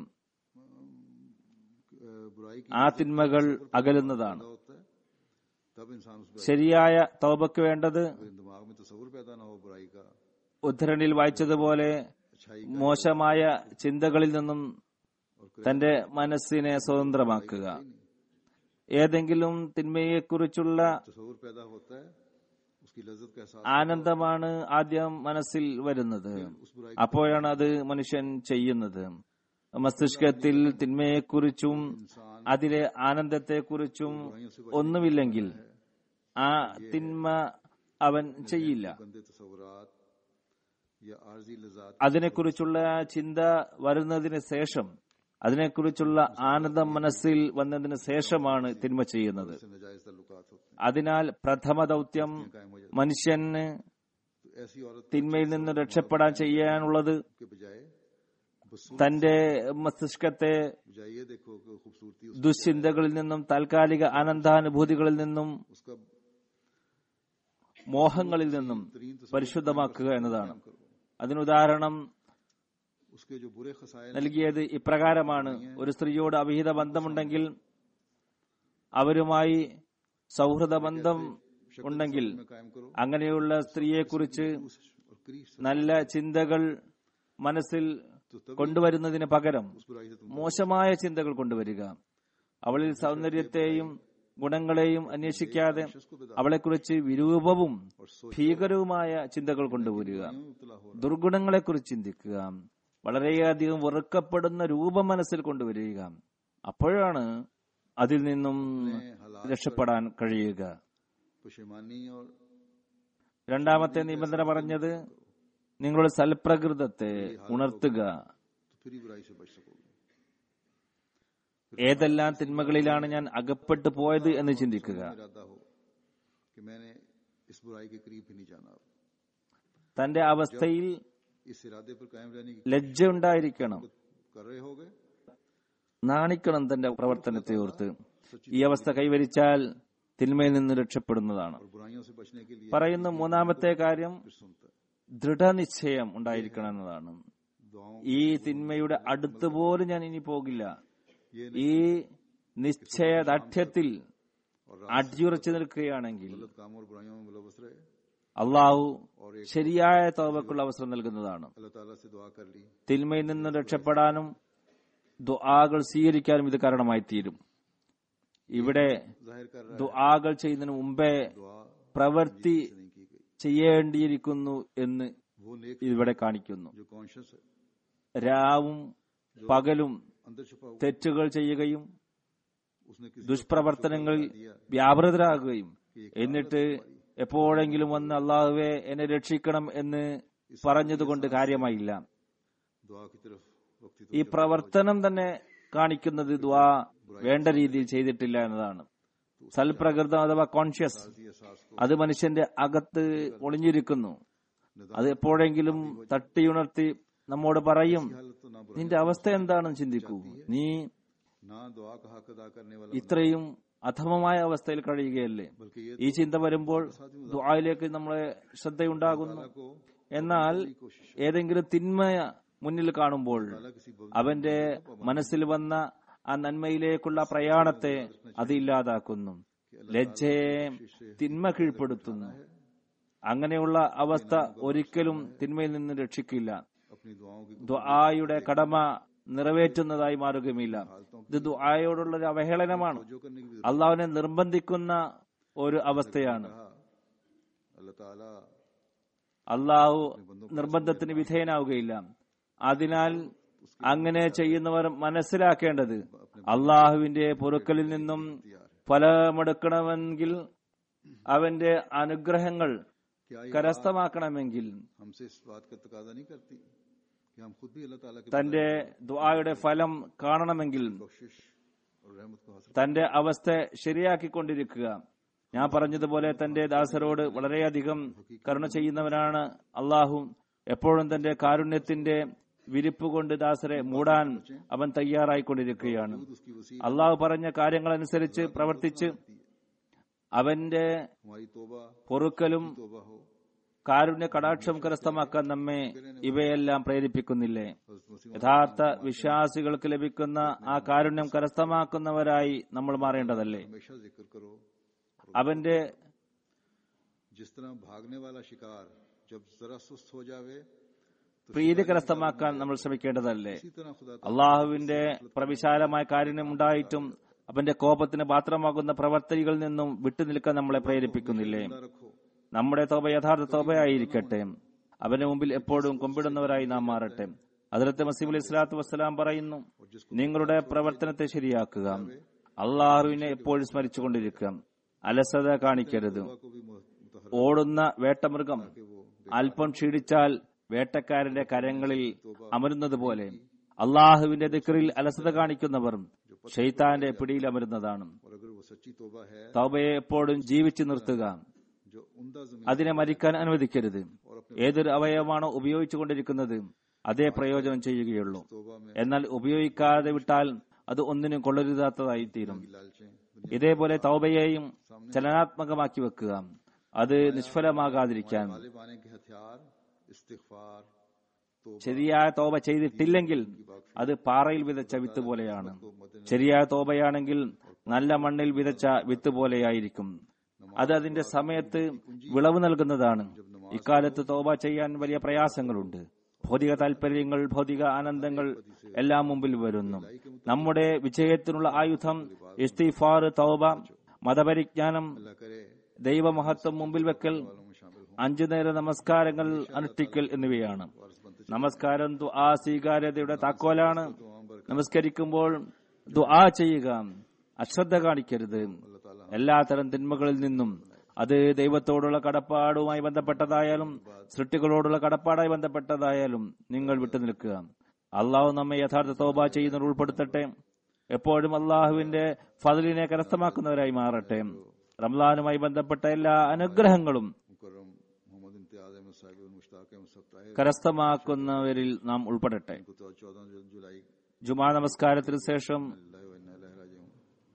अ, बुराई की ആ തിന്മകൾ അകലുന്നതാണ് पैदा होता है तब इंसान उस बुराई ശരിയായ തൗബക്ക് വേണ്ടത് अगर दिमाग में तस्वुर पैदा ना हो बुराई का ഉദ്ധരണിയിൽ വായിച്ചതുപോലെ अच्छाई മോശമായ ചിന്തകളിൽ നിന്നും തന്റെ മനസ്സിനെ സ്വതന്ത്രമാക്കുക ഏതെങ്കിലും തിന്മയെക്കുറിച്ചുള്ള तस्वुर पैदा होता है उसकी लज्जत का एहसास ആനന്ദമാണ് ആദ്യം മനസ്സിൽ വരുന്നത് അപ്പോഴാണ് അത് മനുഷ്യൻ ചെയ്യുന്നത് മസ്തിഷ്കത്തിൽ തിന്മയെക്കുറിച്ചും അതിലെ ആനന്ദത്തെക്കുറിച്ചും ഒന്നുമില്ലെങ്കിൽ ആ തിന്മ അവൻ ചെയ്യില്ല गंदे तस्वुरात या आर्जी लजात അതിനെക്കുറിച്ചുള്ള ചിന്ത വരുന്നതിന് ശേഷം അതിനെക്കുറിച്ചുള്ള ആനന്ദം മനസ്സിൽ വന്നതിന് ശേഷമാണ് തിന്മ ചെയ്യുന്നത് से नजायज ताल्लुकात होते हैं അതിനാൽ പ്രഥമ ദൗത്യം कायम हो जाते മനുഷ്യന് हैं तो ऐसी औरत തിന്മയിൽ നിന്ന് രക്ഷപ്പെടാൻ ചെയ്യാനുള്ളത് के बजाय बस തന്റെ മസ്തിഷ്കത്തെ बजाय ये देखो कि खूबसूरती उस- ദുശ്ചിന്തകളിൽ നിന്നും താൽക്കാലിക ആനന്ദാനുഭൂതികളിൽ നിന്നും उसका മോഹങ്ങളിൽ നിന്നും പരിശുദ്ധമാക്കുക എന്നതാണ് അതിനുദാഹരണം उसके जो बुरे खसायल നൽകിയത് ഇപ്രകാരമാണ് ഒരു സ്ത്രീയോട് അവിഹിത ബന്ധമുണ്ടെങ്കിൽ അവരുമായി സൗഹൃദ ബന്ധം ഉണ്ടെങ്കിൽ में कायम करो അങ്ങനെയുള്ള സ്ത്രീയെക്കുറിച്ച് और करीब से നല്ല ചിന്തകൾ മനസ്സിൽ കൊണ്ടുവരുന്നതിന് പകരം उस बुराई से तुम മോശമായ ചിന്തകൾ കൊണ്ടുവരിക അവളിൽ സൗന്ദര്യത്തെയും ഗുണങ്ങളെയും അന്വേഷിക്കാതെ അവളെക്കുറിച്ച് വിരൂപവും ഭീകരവുമായ ചിന്തകൾ കൊണ്ടുവരിക मुबतला हो ദുർഗുണങ്ങളെക്കുറിച്ച് ചിന്തിക്കുക വളരെയധികം വെറുക്കപ്പെടുന്ന രൂപം മനസ്സിൽ കൊണ്ടുവരിക അപ്പോഴാണ് അതിൽ നിന്നും രക്ഷപ്പെടാൻ കഴിയുക पशेमानी और രണ്ടാമത്തെ നിബന്ധന പറഞ്ഞത് നിങ്ങളുടെ സൽപ്രകൃതത്തെ ഉണർത്തുക तो फिर ही बुराई से बच सकोगे ഏതെല്ലാം തിന്മകളിലാണ് ഞാൻ അകപ്പെട്ടു പോയത് എന്ന് ചിന്തിക്കുക इरादा हो कि मैंने इस बुराई के करीब ही नहीं जाना अब। തന്റെ അവസ്ഥയിൽ इस इरादे पर कायम रहने की ലജ്ജ ഉണ്ടായിരിക്കണം कर रहे होगे നാണിക്കണം തന്റെ പ്രവർത്തനത്തെ ഓർത്ത് ഈ അവസ്ഥ കൈവരിച്ചാൽ തിന്മയിൽ നിന്ന് രക്ഷപ്പെടുന്നതാണ് और बुराइयों से बचने के लिए പറയുന്ന മൂന്നാമത്തെ കാര്യം फिर सुनता है ദൃഢനിശ്ചയം ഉണ്ടായിരിക്കണം എന്നതാണ് दुआओं ഈ തിന്മയുടെ അടുത്ത് പോലും ഞാൻ ഇനി പോകില്ല ये ഈ നിശ്ചയദാർഢ്യത്തിൽ അടിയുറച്ചു നിൽക്കുകയാണെങ്കിൽ गलत कामों और बुराइयों में मुलवस रहे അള്ളാഹു ശരിയായ തോവക്കുള്ള അവസരം നൽകുന്നതാണ് अल्लाह ताला से दुआ कर ली തിന്മയിൽ നിന്ന് രക്ഷപ്പെടാനും ദുആകൾ സ്വീകരിക്കാനും ഇത് കാരണമായി തീരും ഇവിടെ जाहिर कर रहा ദുആകൾ ചെയ്യുന്നതിന് മുമ്പേ है दुआ പ്രവൃത്തി नहीं की गई ചെയ്യേണ്ടിയിരിക്കുന്നു എന്ന് वो नेक ഇവിടെ കാണിക്കുന്നു जो कॉन्शियस है രാവും പകലും अंदर छुपा हुआ തെറ്റുകൾ ചെയ്യുകയും उसने किसी ദുഷ്പ്രവർത്തനങ്ങളിൽ വ്യാപൃതരാകുകയും എന്നിട്ട് എപ്പോഴെങ്കിലും വന്ന് അള്ളാഹുവെ എന്നെ രക്ഷിക്കണം എന്ന് പറഞ്ഞതുകൊണ്ട് കാര്യമായില്ല दुआ की तरफ वक्ती ഈ പ്രവർത്തനം തന്നെ കാണിക്കുന്നത് ദ്വാ വേണ്ട രീതിയിൽ ചെയ്തിട്ടില്ല എന്നതാണ് സൽപ്രകൃതം അഥവാ കോൺഷ്യസ് तो एहसास को അത് മനുഷ്യന്റെ അകത്ത് ഒളിഞ്ഞിരിക്കുന്നു അത് എപ്പോഴെങ്കിലും തട്ടിയുണർത്തി നമ്മോട് പറയും हालत तो ना बुरा നിന്റെ അവസ്ഥ എന്താണെന്ന് ചിന്തിക്കൂ നീ ना दुआ का हक अदा करने वाला ഇത്രയും അധമമായ അവസ്ഥയിൽ കഴിയുകയല്ലേ बल्कि ये ഈ ചിന്ത വരുമ്പോൾ ദുആയിലേക്ക് നമ്മളെ ശ്രദ്ധയുണ്ടാകുന്നു को എന്നാൽ ഏതെങ്കിലും തിന്മ മുന്നിൽ കാണുമ്പോൾ किसी അവന്റെ മനസ്സിൽ വന്ന ആ നന്മയിലേക്കുള്ള പ്രയാണത്തെ അത് ഇല്ലാതാക്കുന്നു ലജ്ജയെ തിന്മ കീഴ്പ്പെടുത്തുന്നു അങ്ങനെയുള്ള അവസ്ഥ ഒരിക്കലും തിന്മയിൽ നിന്ന് രക്ഷിക്കില്ല अपनी दुआओं की ദുആയുടെ കടമ നിറവേറ്റുന്നതായി മാറുകയുമില്ല ഇത് ദുആയോടുള്ള ഒരു അവഹേളനമാണ് जो करने की भी അള്ളാഹുവിനെ നിർബന്ധിക്കുന്ന ഒരു അവസ്ഥയാണ് कहा अल्लाह ताला അള്ളാഹു നിർബന്ധത്തിന് വിധേയനാവുകയില്ല അതിനാൽ അങ്ങനെ ചെയ്യുന്നവർ മനസ്സിലാക്കേണ്ടത് അള്ളാഹുവിന്റെ പൊറുക്കലിൽ നിന്നും ഫലമെടുക്കണമെങ്കിൽ അവന്റെ അനുഗ്രഹങ്ങൾ क्या ये കരസ്ഥമാക്കണമെങ്കിൽ हमसे इस बात का तकाजा नहीं करती कि हम खुद भी अल्लाह ताला की തന്റെ ദുആയുടെ ഫലം കാണണമെങ്കിൽ बख्शिश और रहमत को हासिल തന്റെ അവസ്ഥ ശരിയാക്കിക്കൊണ്ടിരിക്കുക ഞാൻ പറഞ്ഞതുപോലെ തന്റെ ദാസരോട് വളരെയധികം കരുണ ചെയ്യുന്നവനാണ് അള്ളാഹു എപ്പോഴും തന്റെ കാരുണ്യത്തിന്റെ വിരിപ്പ് കൊണ്ട് ദാസരെ മൂടാൻ അവൻ തയ്യാറായിക്കൊണ്ടിരിക്കുകയാണ് उसकी वसी അള്ളാഹു പറഞ്ഞ കാര്യങ്ങളനുസരിച്ച് പ്രവർത്തിച്ച് അവന്റെ हमारी तोबा പൊറുക്കലും तोबा हो കാരുണ്യ കടാക്ഷം കരസ്ഥമാക്കാൻ നമ്മെ ഇവയെല്ലാം പ്രേരിപ്പിക്കുന്നില്ലേ हज़रत मसीह യഥാർത്ഥ വിശ്വാസികൾക്ക് ലഭിക്കുന്ന ആ കാരുണ്യം കരസ്ഥമാക്കുന്നവരായി നമ്മൾ മാറേണ്ടതല്ലേ हमेशा जिक्र करो അവന്റെ जिस तरह भागने वाला शिकार जब जरा सुस्त हो जावे तो പ്രീതി കരസ്ഥമാക്കാൻ നമ്മൾ ശ്രമിക്കേണ്ടതല്ലേ इसी तरह खुदा അള്ളാഹുവിന്റെ പ്രവിശാലമായ കാരുണ്യം ഉണ്ടായിട്ടും അവന്റെ കോപത്തിന് പാത്രമാകുന്ന പ്രവർത്തനികളിൽ നിന്നും വിട്ടുനിൽക്കാൻ നമ്മളെ പ്രേരിപ്പിക്കുന്നില്ലേ ताला रखो നമ്മുടെ തോപ യഥാർത്ഥ തോപയായിരിക്കട്ടെ അവന്റെ മുമ്പിൽ എപ്പോഴും കൊമ്പിടുന്നവരായി നാം മാറട്ടെ അതിലത്തെ മസീം അലൈഹി സ്വലാത്തു വസ്സലാം പറയുന്നു നിങ്ങളുടെ പ്രവർത്തനത്തെ ശരിയാക്കുക അള്ളാഹുവിനെ എപ്പോഴും സ്മരിച്ചുകൊണ്ടിരിക്കുക അലസത കാണിക്കരുത് को भी मुतहर ഓടുന്ന വേട്ടമൃഗം അല്പം ക്ഷീണിച്ചാൽ വേട്ടക്കാരന്റെ കരങ്ങളിൽ അമരുന്നത് പോലെ അള്ളാഹുവിന്റെ ദിക്റിൽ അലസത കാണിക്കുന്നവർ ഷെയ്ത്താന്റെ പിടിയിൽ അമരുന്നതാണ് और अगर वो सच्ची तोबा है തൗബയെ എപ്പോഴും ജീവിച്ചു നിർത്തുക जो उमदा जमीन അതിനെ മരിക്കാൻ അനുവദിക്കരുത് ഏതൊരു അവയവമാണോ ഉപയോഗിച്ചുകൊണ്ടിരിക്കുന്നത് അതേ പ്രയോജനം ചെയ്യുകയുള്ളൂ तोबा में എന്നാൽ ഉപയോഗിക്കാതെ വിട്ടാൽ അത് ഒന്നിനും കൊള്ളരുതാത്തതായി തീരും लालचें ഇതേപോലെ തൗബയെയും ചലനാത്മകമാക്കി വെക്കുക അത് നിഷ്ഫലമാകാതിരിക്കാൻ गालिब आने के हथियार इस्तिगफार तोबा ശരിയായ തോപ ചെയ്തിട്ടില്ലെങ്കിൽ അത് പാറയിൽ വിതച്ച വിത്ത് പോലെയാണ് ശരിയായ തോപയാണെങ്കിൽ നല്ല മണ്ണിൽ വിതച്ച വിത്ത് പോലെയായിരിക്കും അത് അതിന്റെ സമയത്ത് വിളവ് നൽകുന്നതാണ് ഇക്കാലത്ത് തോപ ചെയ്യാൻ വലിയ പ്രയാസങ്ങളുണ്ട് ഭൗതിക താല്പര്യങ്ങൾ ഭൗതിക ആനന്ദങ്ങൾ എല്ലാം മുമ്പിൽ വരുന്നു നമ്മുടെ വിജയത്തിനുള്ള ആയുധം ഇസ്തിഫാർ തൗബ മതപരിജ്ഞാനം अल्लाह करे ദൈവമഹത്വം മുമ്പിൽ വെക്കൽ में शामिल हो അഞ്ചു നേര നമസ്കാരങ്ങൾ അനുഷ്ഠിക്കൽ എന്നിവയാണ് നമസ്കാരം ദുആ സ്വീകാര്യതയുടെ താക്കോലാണ് നമസ്കരിക്കുമ്പോൾ ദുആ ചെയ്യുക അശ്രദ്ധ കാണിക്കരുത് अल्लाह ताला എല്ലാത്തരം തിന്മകളിൽ നിന്നും അത് ദൈവത്തോടുള്ള കടപ്പാടുമായി ബന്ധപ്പെട്ടതായാലും സൃഷ്ടികളോടുള്ള കടപ്പാടായി ബന്ധപ്പെട്ടതായാലും നിങ്ങൾ വിട്ടുനിൽക്കുക അള്ളാഹു നമ്മെ യഥാർത്ഥ തോബ ചെയ്യുന്നവർ ഉൾപ്പെടുത്തട്ടെ എപ്പോഴും അള്ളാഹുവിന്റെ ഫതിലിനെ കരസ്ഥമാക്കുന്നവരായി മാറട്ടെ റംലാനുമായി ബന്ധപ്പെട്ട എല്ലാ അനുഗ്രഹങ്ങളും मुकर्रम मोहम्मद इम्तियाज अहमद साहिब और मुश्ताक अहमद सब ताहिर കരസ്ഥമാക്കുന്നവരിൽ നാം ഉൾപ്പെടട്ടെ को तो चौदह जुलाई ജുമാ നമസ്കാരത്തിന് ശേഷം अल्लाह व इन्ना इलैहि राजिऊन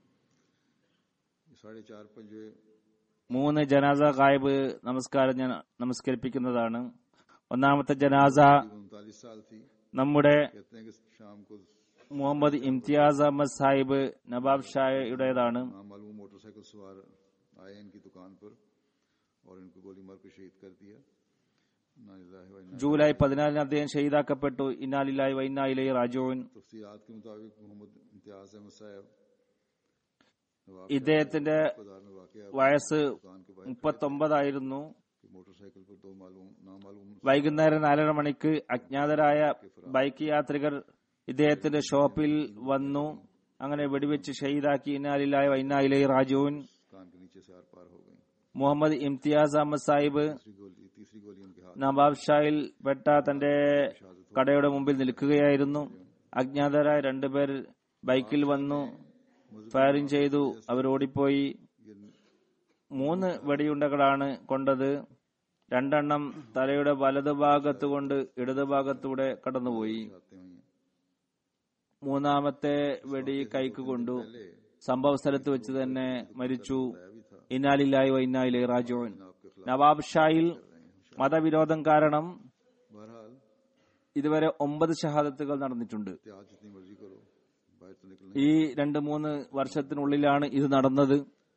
ये साढ़े चार पंजे മൂന്ന് ജനാസ ഗായബ് നമസ്കാരം ഞാൻ നമസ്കരിപ്പിക്കുന്നതാണ് ഒന്നാമത്തെ ജനാസ उनतालीस साल थी നമ്മുടെ कहते हैं कि शाम को മുഹമ്മദ് ഇംതിയാസ് അഹമ്മദ് സാഹിബ് നവാബ് ഷായുടേതാണ് नामालूम मोटरसाइकिल सवार आए इनकी दुकान पर और इनको गोली मार के शहीद कर दिया इन्ना लिल्लाहि व इन्ना ജൂലൈ പതിനാലിന് അദ്ദേഹം ഷഹീദാക്കപ്പെട്ടു ഇന്നാലില്ലായി വൈനായിലെ റാജുവിൻ तफसीलात के मुताबिक मोहम्मद इम्तियाज अहमद साहब नवाब ഇദ്ദേഹത്തിന്റെ बाजार में वाक़ വയസ്സ് दुकान के बाहर മുപ്പത്തൊമ്പതായിരുന്നു कि मोटरसाइकिल पर दो मालूम नामालूम വൈകുന്നേരം നാലര മണിക്ക് അജ്ഞാതരായ ബൈക്ക് യാത്രികർ ഇദ്ദേഹത്തിന്റെ ഷോപ്പിൽ വന്നു അങ്ങനെ വെടിവെച്ച് ഷഹീദാക്കി ഇന്നാലില്ലായി വൈനായിലെ റാജുവിൻ कान के नीचे से आर पार हो गई മുഹമ്മദ് ഇംതിയാസ് അഹമ്മദ് സാഹിബ് तीसरी गोली तीसरी गोली उनके हाथ നവാബ് ഷായിൽ പെട്ട തന്റെ കടയുടെ മുമ്പിൽ നിൽക്കുകയായിരുന്നു അജ്ഞാതരായ രണ്ടുപേർ ബൈക്കിൽ വന്നു ഫയറിംഗ് ചെയ്തു അവർ ഓടിപ്പോയി മൂന്ന് വെടിയുണ്ടകളാണ് കൊണ്ടത് രണ്ടെണ്ണം തലയുടെ വലതുഭാഗത്ത് കൊണ്ട് ഇടതുഭാഗത്തൂടെ കടന്നുപോയി आते हुई हैं മൂന്നാമത്തെ വെടി കൈക്ക് കൊണ്ടു സംഭവ സ്ഥലത്ത് വെച്ച് തന്നെ മരിച്ചു ഇന്നാലില്ലായി വൈന്നായിലെ റാജോൻ നവാബ് ഷായിൽ മതവിരോധം കാരണം बहरहाल ഇതുവരെ ഒമ്പത് ഷഹാദത്തുകൾ നടന്നിട്ടുണ്ട് त्याग जितनी मर्जी करो बाहर तो निकलने ഈ രണ്ട് മൂന്ന് വർഷത്തിനുള്ളിലാണ് ഇത് നടന്നത്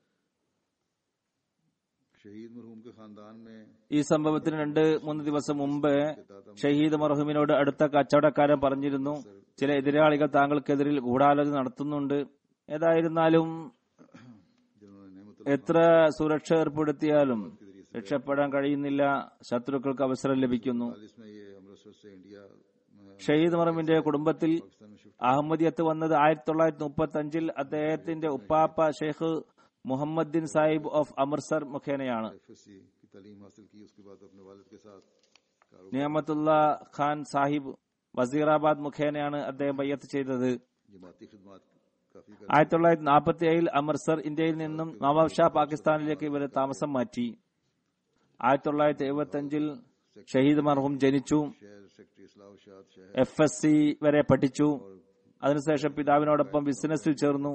शहीद मरहूम के खानदान में ഈ സംഭവത്തിന് രണ്ട് മൂന്ന് ദിവസം മുമ്പ് ഷഹീദ് മർഹൂമിനോട് അടുത്ത കച്ചവടക്കാരൻ പറഞ്ഞിരുന്നു ചില എതിരാളികൾ താങ്കൾക്കെതിരിൽ ഗൂഢാലോചന നടത്തുന്നുണ്ട് ഏതായിരുന്നാലും जिन्होंने नेमत എത്ര സുരക്ഷ ഏർപ്പെടുത്തിയാലും രക്ഷപ്പെടാൻ കഴിയുന്നില്ല ശത്രുക്കൾക്ക് അവസരം ലഭിക്കുന്നു में ये अमृतसर से इंडिया में ഷഹീദ് മറമിന്റെ കുടുംബത്തിൽ पाकिस्तान में शिफ्ट അഹമ്മദിയത്ത് വന്നത് ആയിരത്തി തൊള്ളായിരത്തി മുപ്പത്തി അഞ്ചിൽ അദ്ദേഹത്തിന്റെ ഉപ്പാപ്പ ഷെയ്ഖ് മുഹമ്മദ്ദീൻ സാഹിബ് ഓഫ് അമൃത്സർ മുഖേനയാണ് एफएससी की तालीम हासिल की उसके बाद अपने वालिद के साथ कारोबार നിയമത്തുള്ള ഖാൻ സാഹിബ് വസീറാബാദ് മുഖേനയാണ് അദ്ദേഹം ബയ്യത്ത് ചെയ്തത് जमाती खिदमत काफी कर ആയിരത്തി തൊള്ളായിരത്തി നാൽപ്പത്തി ഏഴിൽ അമൃത്സർ ഇന്ത്യയിൽ നിന്നും നവാബ് ഷാ പാകിസ്ഥാനിലേക്ക് ഇവരെ താമസം മാറ്റി ആയിരത്തി തൊള്ളായിരത്തി എഴുപത്തി അഞ്ചിൽ ഷഹീദ് മർഹൂം ജനിച്ചു शहर सेक्रेटरी इस्लाह शाद शहर എഫ് എസ് സി വരെ പഠിച്ചു അതിനുശേഷം പിതാവിനോടൊപ്പം ബിസിനസ്സിൽ ചേർന്നു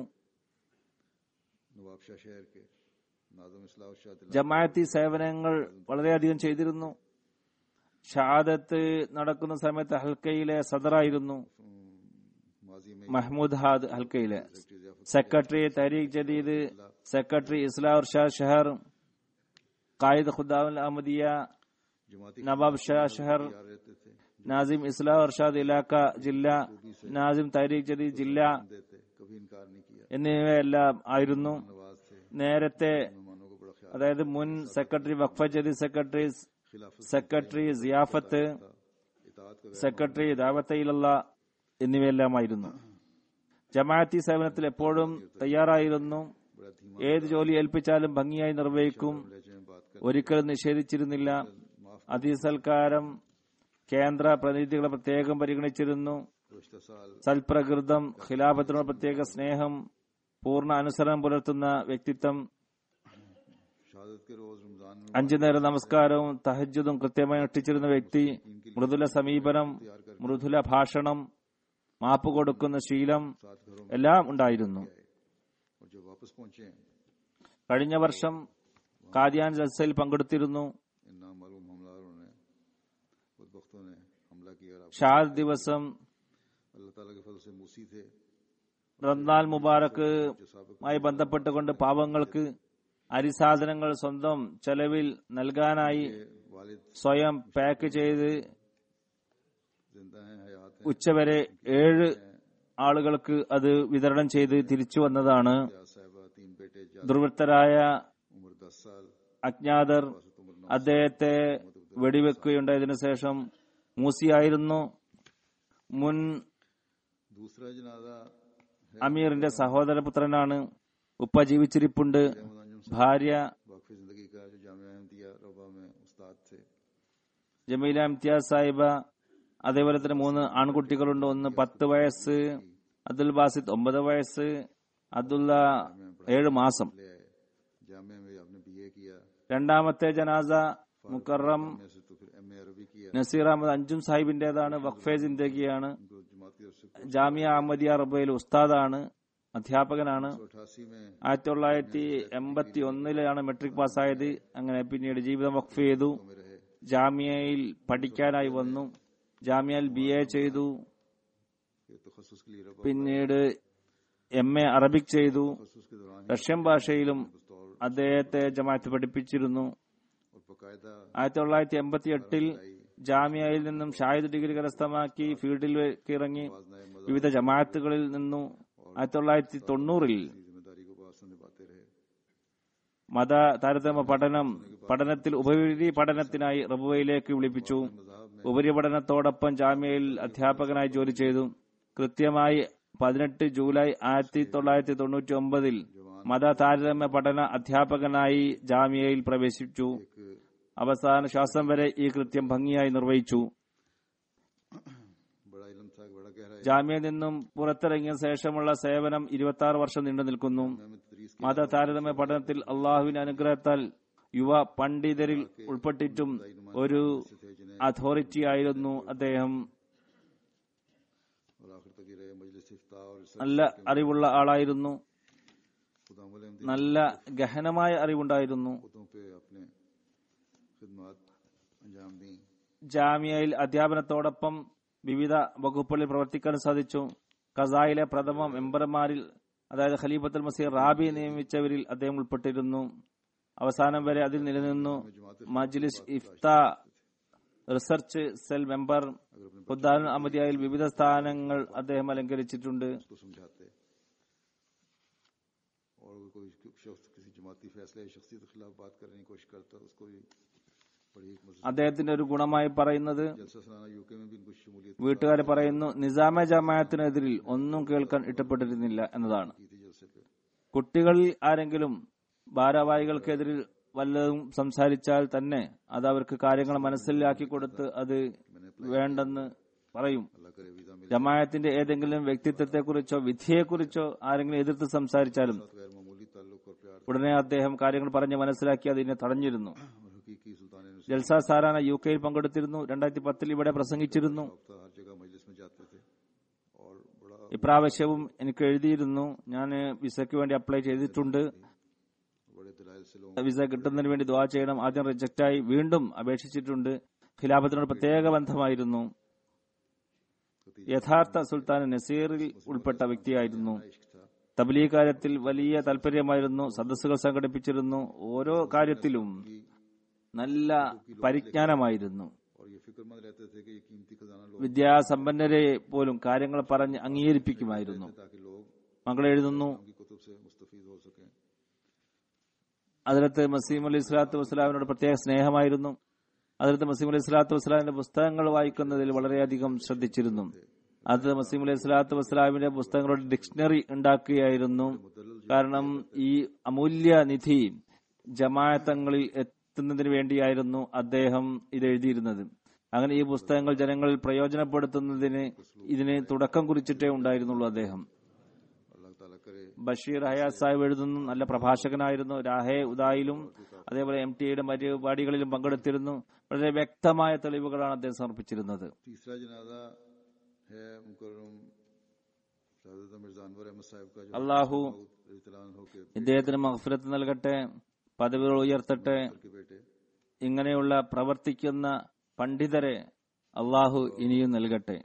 नवाबशाह शहर के नाजम इस्लाह शाद ജമാഅത്തി സേവനങ്ങൾ വളരെയധികം ചെയ്തിരുന്നു ഷഹാദത്ത് നടക്കുന്ന സമയത്ത് ഹൽക്കയിലെ സദറായിരുന്നു माजी में മഹ്മൂദ് ഹാദ് ഹൽക്കയിലെ सेक्रेटरी जियाफत സെക്രട്ടറി തരീഖ് ജദീദ് സെക്രട്ടറി ഇസ്ലാം ഷാ ഷഹർ കായിദ് ഖുദാവുൽ അഹമ്മദിയ जमाती നവാബ് ഷാ ഷഹർ खिदमत रहते थे നാസിം ഇസ്ലാം അർഷാദ് ഇലാക്ക ജില്ല നാസിം തരീഖ് ജദീദ് ജില്ല देते कभी इनकार नहीं किया എന്നിവയെല്ലാം ആയിരുന്നു नवाज थे നേരത്തെ मेहमानों को बड़ा ख्याल അതായത് മുൻ സെക്രട്ടറി വഖഫ ജദീദ് സെക്രട്ടറി खिलाफत സെക്രട്ടറി സിയാഫത്ത് इतात का സെക്രട്ടറി ദാവത്തയിലുള്ള എന്നിവയെല്ലാമായിരുന്നു ജമാഅത്തി സേവനത്തിൽ എപ്പോഴും തയ്യാറായിരുന്നു बड़ा धीमा ഏത് ജോലി ഏൽപ്പിച്ചാലും ഭംഗിയായി നിർവഹിക്കും लहजे में बात कर ഒരിക്കലും നിഷേധിച്ചിരുന്നില്ല അതിസൽക്കാരം കേന്ദ്ര പ്രതിനിധികളെ പ്രത്യേകം പരിഗണിച്ചിരുന്നു गुज़श्ता साल സൽപ്രകൃതം ഖിലാഫത്തിനോട് പ്രത്യേക സ്നേഹം പൂർണ്ണ അനുസരണം പുലർത്തുന്ന വ്യക്തിത്വം शहादत के रोज रमजान में അഞ്ചു നേര നമസ്കാരവും തഹജ്ജുദും കൃത്യമായി അനുഷ്ഠിച്ചിരുന്ന വ്യക്തി മൃദുല സമീപനം മൃദുല ഭാഷണം മാപ്പ് കൊടുക്കുന്ന ശീലം सात घरों में എല്ലാം ഉണ്ടായിരുന്നു और जब वापस पहुंचे കഴിഞ്ഞ വർഷം കാദിയാൻ ജൽസയിൽ പങ്കെടുത്തിരുന്നു इन नामालूम हमलावरों ने खुद वक्तों ने हमला किया और आप ഷാദ് ദിവസം अल्लाह ताला के फल से मूसी थे റംദാൻ മുബാറക്കുമായി ബന്ധപ്പെട്ടുകൊണ്ട് പാവങ്ങൾക്ക് അരിസാധനങ്ങൾ സ്വന്തം ചെലവിൽ നൽകാനായി ये वालिद സ്വയം പാക്ക് ചെയ്ത് जिंदा हैं हयात हैं ഉച്ചവരെ ഏഴ് ആളുകൾക്ക് അത് വിതരണം ചെയ്ത് തിരിച്ചു വന്നതാണ് या साहिबा तीन बेटे जा ദുർവൃത്തരായ उम्र दस साल അജ്ഞാതർ औसत उम्र नौ അദ്ദേഹത്തെ വെടിവെക്കുകയുണ്ടായതിനു ശേഷം മൂസിയായിരുന്നു മുൻ दूसरा जनाजा അമീറിന്റെ സഹോദരപുത്രനാണ് ഉപ്പ ജീവിച്ചിരിപ്പുണ്ട് ഭാര്യ वाकफ जिंदगी का जो जामिया अहमदिया रबा में उस्ताद थे ജമീല ഇംതിയാസ് സാഹിബ അതേപോലെ തന്നെ മൂന്ന് ആൺകുട്ടികളുണ്ട് ഒന്ന് പത്ത് വയസ്സ് അബ്ദുൽ ബാസിദ് ഒമ്പത് വയസ്സ് അബ്ദുള്ള ഏഴ് മാസം ले आए जामिया में आपने बीए किया രണ്ടാമത്തെ ജനാസ മുക്കറം में से तो फिर एम अरबी किया നസീർ അഹമ്മദ് അഞ്ചും സാഹിബിന്റേതാണ് വഖഫെ ജിന്ദഗിയാണ് उनको जमात की तरफ से ജാമിയ അഹമ്മദിയ റബയിൽ ഉസ്താദാണ് അധ്യാപകനാണ് अठासी में ആയിരത്തി തൊള്ളായിരത്തി എൺപത്തി ഒന്നിലാണ് മെട്രിക് പാസ്സായത് അങ്ങനെ പിന്നീട് ജീവിതം വഖഫ് ചെയ്തു में रहे ജാമ്യയിൽ പഠിക്കാനായി വന്നു ജാമ്യയിൽ ബി എ ചെയ്തു ये तखसस के लिए रबा പിന്നീട് എം എ അറബിക് ചെയ്തു तखसस के दौरान ही റഷ്യൻ ഭാഷയിലും बतौर അദ്ദേഹത്തെ ജമാഅത്ത് പഠിപ്പിച്ചിരുന്നു और बाकायदा ആയിരത്തി തൊള്ളായിരത്തി എൺപത്തി എട്ടിൽ ജാമ്യയിൽ നിന്നും ഷാഹിദ് ഡിഗ്രി കരസ്ഥമാക്കി ഫീൽഡിലേക്ക് ഇറങ്ങി नए मजा വിവിധ ജമാഅത്തുകളിൽ നിന്നു ആയിരത്തി തൊള്ളായിരത്തി തൊണ്ണൂറിൽ की जिम्मेदारी को बात निभाते रहे മത താരതമ്യ പഠനം പഠനത്തിൽ ഉപരി പഠനത്തിനായി റബുവയിലേക്ക് വിളിപ്പിച്ചു ഉപരിപഠനത്തോടൊപ്പം ജാമ്യയിൽ അധ്യാപകനായി ജോലി ചെയ്തു കൃത്യമായി പതിനെട്ട് ജൂലൈ ആയിരത്തി തൊള്ളായിരത്തി തൊണ്ണൂറ്റി ഒമ്പതിൽ മത താരതമ്യ പഠന അധ്യാപകനായി ജാമ്യയിൽ പ്രവേശിച്ചു അവസാന ശ്വാസം വരെ ഈ കൃത്യം ഭംഗിയായി നിർവഹിച്ചു बड़ा इलम था बड़ा गहरा ജാമ്യയിൽ നിന്നും പുറത്തിറങ്ങിയ ശേഷമുള്ള സേവനം ഇരുപത്തി ആറ് വർഷം നീണ്ടു നിൽക്കുന്നു में तदरीस മത താരതമ്യ പഠനത്തിൽ അള്ളാഹുവിന്റെ അനുഗ്രഹത്താൽ യുവ പണ്ഡിതരിൽ ഉൾപ്പെട്ടിട്ടും ഒരു थे जिन्हें അതോറിറ്റി ആയിരുന്നു അദ്ദേഹം और आखिर तक ये रहे मजलिस इफ्ता और रिसर्च നല്ല അറിവുള്ള ആളായിരുന്നു खुदा मलम നല്ല ഗഹനമായ അറിവുണ്ടായിരുന്നു खुदों पे अपने खिदमत अंजाम दी ജാമ്യയിൽ അധ്യാപനത്തോടൊപ്പം വിവിധ വകുപ്പുകളിൽ പ്രവർത്തിക്കാൻ സാധിച്ചു ഖസായിലെ പ്രഥമ മെമ്പർമാരിൽ അതായത് ഖലീഫത്തുൽ മസീർ റാബി നിയമിച്ചവരിൽ അദ്ദേഹം ഉൾപ്പെട്ടിരുന്നു അവസാനം വരെ അതിൽ നിലനിന്നു Majlis Ifta research cell member ഉദ്ദാൻ അഹമ്മദിയായിൽ വിവിധ സ്ഥാനങ്ങൾ അദ്ദേഹം അലങ്കരിച്ചിട്ടുണ്ട് उसको समझाते और अगर कोई शख्स किसी जमाती फैसले या शख्सियत के खिलाफ बात करने की कोशिश करता उसको भी बड़ी एक मजबूत അദ്ദേഹത്തിന്റെ ഒരു ഗുണമായി പറയുന്നത് जलसा सलाना यूके में भी इनको शमूलियत വീട്ടുകാർ പറയുന്നു നിസാമ ജമാഅത്തിനെതിരിൽ ഒന്നും കേൾക്കാൻ ഇഷ്ടപ്പെട്ടിരുന്നില്ല എന്നതാണ് की थी जलसे पे കുട്ടികളിൽ ആരെങ്കിലും ഭാരവാഹികൾക്കെതിരിൽ വല്ലതും സംസാരിച്ചാൽ തന്നെ അത് അവർക്ക് കാര്യങ്ങൾ മനസ്സിലാക്കി കൊടുത്ത് അത് വേണ്ടെന്ന് പറയും अल्लाह करे वीजा मिले ജമായത്തിന്റെ ഏതെങ്കിലും വ്യക്തിത്വത്തെക്കുറിച്ചോ വിധിയെക്കുറിച്ചോ ആരെങ്കിലും എതിർത്ത് സംസാരിച്ചാലും गैर मामूली ताल्लुक और प्यार ഉടനെ അദ്ദേഹം കാര്യങ്ങൾ പറഞ്ഞ് മനസ്സിലാക്കി അതിനെ തടഞ്ഞിരുന്നു और हकीकी सुल्तान ने ജൽസ സാറാന യു കെയിൽ പങ്കെടുത്തിരുന്നു രണ്ടായിരത്തി പത്തിൽ ഇവിടെ പ്രസംഗിച്ചിരുന്നു हफ्ता हर जगह मजलिस में जाते थे और बड़ा ഇപ്രാവശ്യവും എനിക്ക് എഴുതിയിരുന്നു ഞാൻ വിസയ്ക്ക് വേണ്ടി അപ്ലൈ ചെയ്തിട്ടുണ്ട് बड़े दलाइल से लोगों വിസ കിട്ടുന്നതിന് വേണ്ടി ദ്വാ ചെയ്യണം ആദ്യം റിജക്റ്റായി വീണ്ടും അപേക്ഷിച്ചിട്ടുണ്ട് ഖിലാഫത്തിനോട് പ്രത്യേക ബന്ധമായിരുന്നു യഥാർത്ഥ സുൽത്താൻ നസീറിൽ ഉൾപ്പെട്ട വ്യക്തിയായിരുന്നു इश्क था തബ്ലീഗ് കാര്യത്തിൽ വലിയ താല്പര്യമായിരുന്നു സദസ്സുകൾ സംഘടിപ്പിച്ചിരുന്നു ഓരോ കാര്യത്തിലും നല്ല പരിജ്ഞാനമായിരുന്നു और ये फिक्रमंद रहते थे कि ये कीमती खजाना लोग വിദ്യാസമ്പന്നരെ പോലും കാര്യങ്ങൾ പറഞ്ഞ് അംഗീകരിപ്പിക്കുമായിരുന്നു ताकि लोग മകൾ എഴുതുന്നു उनकी कुतुब से मुस्तफीद हो सकें അതിലത്ത് മസീം അലി സ്വലാത്തു വസ്സലാമിനോട് പ്രത്യേക സ്നേഹമായിരുന്നു അതിലത്ത് മസീം അലി സ്വലാത്തു വസ്സലാമിന്റെ പുസ്തകങ്ങൾ വായിക്കുന്നതിൽ വളരെയധികം ശ്രദ്ധിച്ചിരുന്നു അത് മസീം അലി സ്വലാത്തു വസ്സലാമിന്റെ പുസ്തകങ്ങളുടെ ഡിക്ഷണറി ഉണ്ടാക്കുകയായിരുന്നു കാരണം ഈ അമൂല്യ നിധി ജമാഅത്തങ്ങളിൽ എത്തുന്നതിന് വേണ്ടിയായിരുന്നു അദ്ദേഹം ഇത് എഴുതിയിരുന്നത് അങ്ങനെ ഈ പുസ്തകങ്ങൾ ജനങ്ങളിൽ പ്രയോജനപ്പെടുത്തുന്നതിന് ഇതിന് തുടക്കം കുറിച്ചിട്ടേ ഉണ്ടായിരുന്നുള്ളൂ അദ്ദേഹം अल्लाह ताला करे ബഷീർ ഹയാസ് സാഹിബ് എഴുതുന്നു നല്ല പ്രഭാഷകനായിരുന്നു രാഹെ ഉദായിലും അതേപോലെ എം ടിയുടെ മറ്റു പരിപാടികളിലും പങ്കെടുത്തിരുന്നു വളരെ വ്യക്തമായ തെളിവുകളാണ് അദ്ദേഹം സമർപ്പിച്ചിരുന്നത് तीसरा जनाजा है मुकर्रम शाहजद मिर्जा अनवर अहमद साहब का जो അള്ളാഹു इतलान हो के ഇദ്ദേഹത്തിന് മഹഫിരത്ത് നൽകട്ടെ പദവികൾ ഉയർത്തട്ടെ के बेटे ഇങ്ങനെയുള്ള പ്രവർത്തിക്കുന്ന പണ്ഡിതരെ അള്ളാഹു ഇനിയും നൽകട്ടെ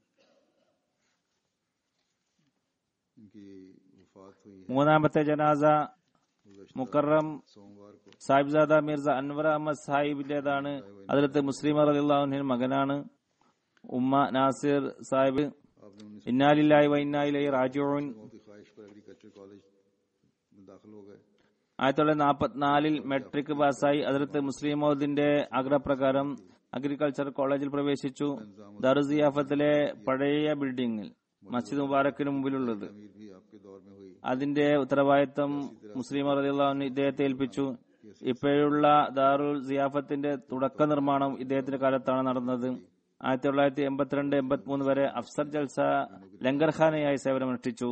इनकी वफात हुई है മൂന്നാമത്തെ ജനാസ മുക്കറം सोमवार को സാഹിബ്സാദ മിർസ അൻവർ അഹമ്മദ് സാഹിബിന്റേതാണ് അതിലത്തെ മുസ്ലിം അലിള്ളാഹുവിന്റെ മകനാണ് ഉമ്മ നാസിർ സാഹിബ് आपने उन्नीस ഇന്നാലില്ലായി വൈന്നായിലായി റാജുവിൻ मौत की ख्वाहिश पर एग्रीकल्चर कॉलेज में दाखिल हो गए ആയിരത്തി തൊള്ളായിരത്തി നാൽപ്പത്തിനാലിൽ മെട്രിക് പാസ്സായി അതിലത്ത് മുസ്ലിം മൗദിന്റെ ആഗ്രഹപ്രകാരം അഗ്രികൾച്ചർ കോളേജിൽ പ്രവേശിച്ചു ദറുസിയാഫത്തിലെ പഴയ ബിൽഡിംഗിൽ മസ്ജിദ് മുബാറക്കിന് മുമ്പിലുള്ളത് अमीर भी आप അതിന്റെ ഉത്തരവാദിത്തം മുസ്ലിം റളിയല്ലാഹു ഇദ്ദേഹത്തെ ഏൽപ്പിച്ചു ഇപ്പോഴുള്ള ദാറുൽ സിയാഫത്തിന്റെ തുടക്ക നിർമ്മാണം ഇദ്ദേഹത്തിന്റെ കാലത്താണ് നടന്നത് ആയിരത്തി തൊള്ളായിരത്തി എൺപത്തിരണ്ട് എൺപത്തിമൂന്ന് വരെ അഫ്സർ ജൽസ ലങ്കർഖാനയായി സേവനമനുഷ്ഠിച്ചു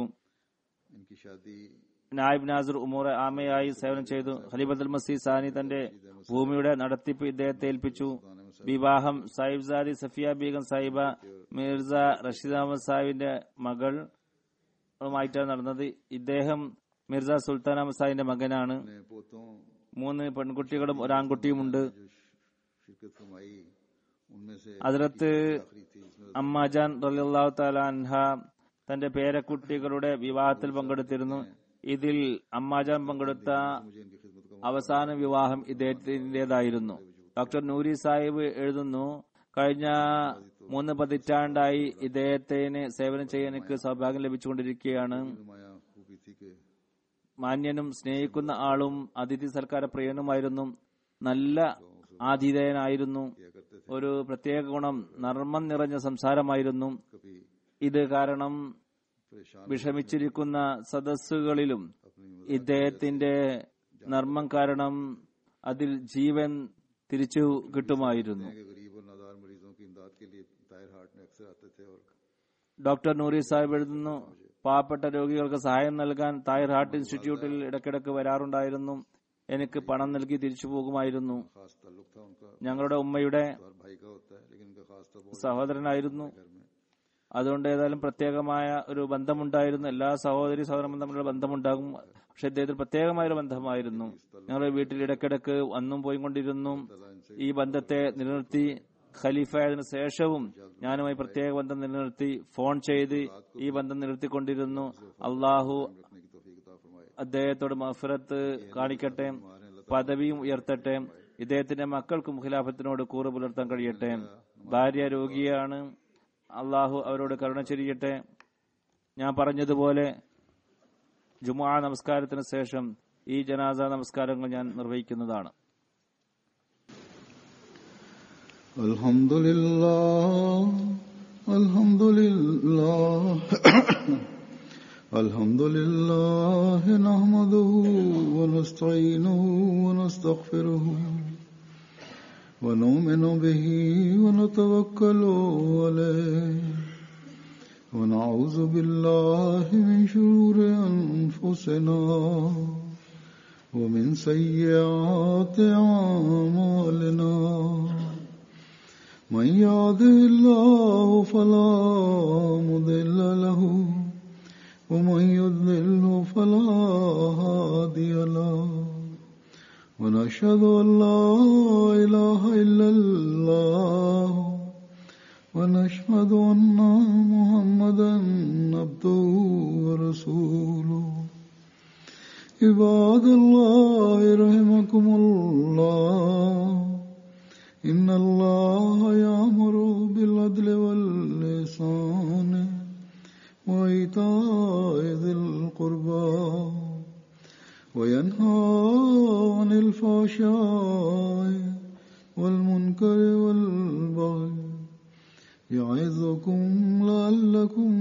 इनकी शादी നായിബ് നാസർ ഉമൂർ ആമയായി സേവനം ചെയ്തു ഖലീബത്തുൽ മസീ സാനി തന്റെ ഭൂമിയുടെ നടത്തിപ്പ് ഇദ്ദേഹത്തെ ഏൽപ്പിച്ചു വിവാഹം സാഹിബ് സാദി സഫിയ ബീഗം സാഹിബ മിർസ റഷീദ് അഹമ്മദ് സാഹിബിന്റെ മകൾ ായിട്ടാണ് നടന്നത് ഇദ്ദേഹം മിർസ സുൽത്താൻ അഹമ്മദ് സാഹിബിന്റെ മകനാണ് ने पोतों മൂന്ന് പെൺകുട്ടികളും ഒരാൺകുട്ടിയുമുണ്ട് जो शिरकत फरमाई उनमें से അതിലത്ത് आखिरी थी इसमें അമ്മാജാൻ റലിയല്ലാഹു താല അൻഹ തന്റെ പേരക്കുട്ടികളുടെ വിവാഹത്തിൽ പങ്കെടുത്തിരുന്നു ഇതിൽ അമ്മാജാൻ പങ്കെടുത്ത मुझे इनकी खिदमत का അവസാന വിവാഹം ഇദ്ദേഹത്തിന്റേതായിരുന്നു ഡോക്ടർ നൂരി സാഹിബ് എഴുതുന്നു കഴിഞ്ഞ മൂന്ന് പതിറ്റാണ്ടായി ഇദ്ദേഹത്തിന് സേവനം ചെയ്യാൻ എനിക്ക് സൗഭാഗ്യം ലഭിച്ചുകൊണ്ടിരിക്കുകയാണ് नुमाया खूबी थी कि മാന്യനും സ്നേഹിക്കുന്ന ആളും അതിഥി സൽക്കാര പ്രിയനുമായിരുന്നു നല്ല ആതിഥേയനായിരുന്നു किया करते थे ഒരു പ്രത്യേക ഗുണം നർമ്മം നിറഞ്ഞ സംസാരമായിരുന്നു कभी ഇത് കാരണം परेशान വിഷമിച്ചിരിക്കുന്ന സദസ്സുകളിലും अपनी ഇദ്ദേഹത്തിന്റെ നർമ്മം കാരണം അതിൽ ജീവൻ തിരിച്ചു കിട്ടുമായിരുന്നു के गरीब और नादार मरीजों की इमदाद के लिए तायर हार्ट में अक्सर आते थे और ഡോക്ടർ നൂറി സാഹിബ് എഴുതുന്നു പാവപ്പെട്ട രോഗികൾക്ക് സഹായം നൽകാൻ തായർ ഹാർട്ട് ഇൻസ്റ്റിറ്റ്യൂട്ടിൽ ഇടയ്ക്കിടയ്ക്ക് വരാറുണ്ടായിരുന്നു എനിക്ക് പണം നൽകി തിരിച്ചു പോകുമായിരുന്നു खास ताल्लुक था उनका ഞങ്ങളുടെ उമ്മയുടെ हर भाई का होता है लेकिन उनका खास था बहुत സഹോദരനായിരുന്നു घर में അതുകൊണ്ട് ഏതായാലും പ്രത്യേകമായ ഒരു ബന്ധമുണ്ടായിരുന്നു എല്ലാ സഹോദരി സഹോദരൻ തമ്മിലുള്ള ബന്ധമുണ്ടാകും പക്ഷെ ഇദ്ദേഹത്തിന് പ്രത്യേകമായ ഒരു ബന്ധമായിരുന്നു ഞങ്ങളുടെ വീട്ടിൽ ഇടയ്ക്കിടയ്ക്ക് വന്നും പോയിക്കൊണ്ടിരുന്നു ഈ ബന്ധത്തെ നിലനിർത്തി ഖലീഫായതിനു ശേഷവും ഞാനുമായി പ്രത്യേക ബന്ധം നിലനിർത്തി ഫോൺ ചെയ്ത് ഈ ബന്ധം നിലനിർത്തിക്കൊണ്ടിരുന്നു അള്ളാഹു रखने की तौफीक अता फरमाए അദ്ദേഹത്തോട് മഫറത്ത് കാണിക്കട്ടെ പദവിയും ഉയർത്തട്ടെ ഇദ്ദേഹത്തിന്റെ മക്കൾക്കും ഖിലാഫത്തിനോട് കൂറ് പുലർത്താൻ കഴിയട്ടെ ഭാര്യ രോഗിയാണ് അള്ളാഹു അവരോട് കരുണ ചൊരിയട്ടെ ഞാൻ പറഞ്ഞതുപോലെ ജുമാ നമസ്കാരത്തിന് ശേഷം ഈ ജനാസ നമസ്കാരങ്ങൾ ഞാൻ നിർവഹിക്കുന്നതാണ് الحمد لله الحمد لله الحمد لله نحمده ونستعينه ونستغفره ونؤمن به ونتوكل عليه ونعوذ بالله من شرور أنفسنا ومن سيئات أعمالنا من يهده الله فلا مضل له ومن يضلل فلا هادي له ونشهد أن لا إله إلا الله ونشهد أن محمدا عبده ورسوله عباد الله رحمكم الله إن الله يأمر بالعدل واللسان وإيتاء ذي القربى وينهى عن الفحشاء والمنكر والبغي يعظكم لعلكم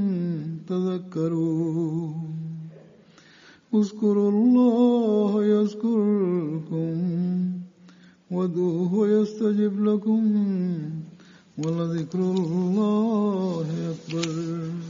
تذكرون اذكروا الله يذكركم وادعوه يستجب لكم ولذكر الله أكبر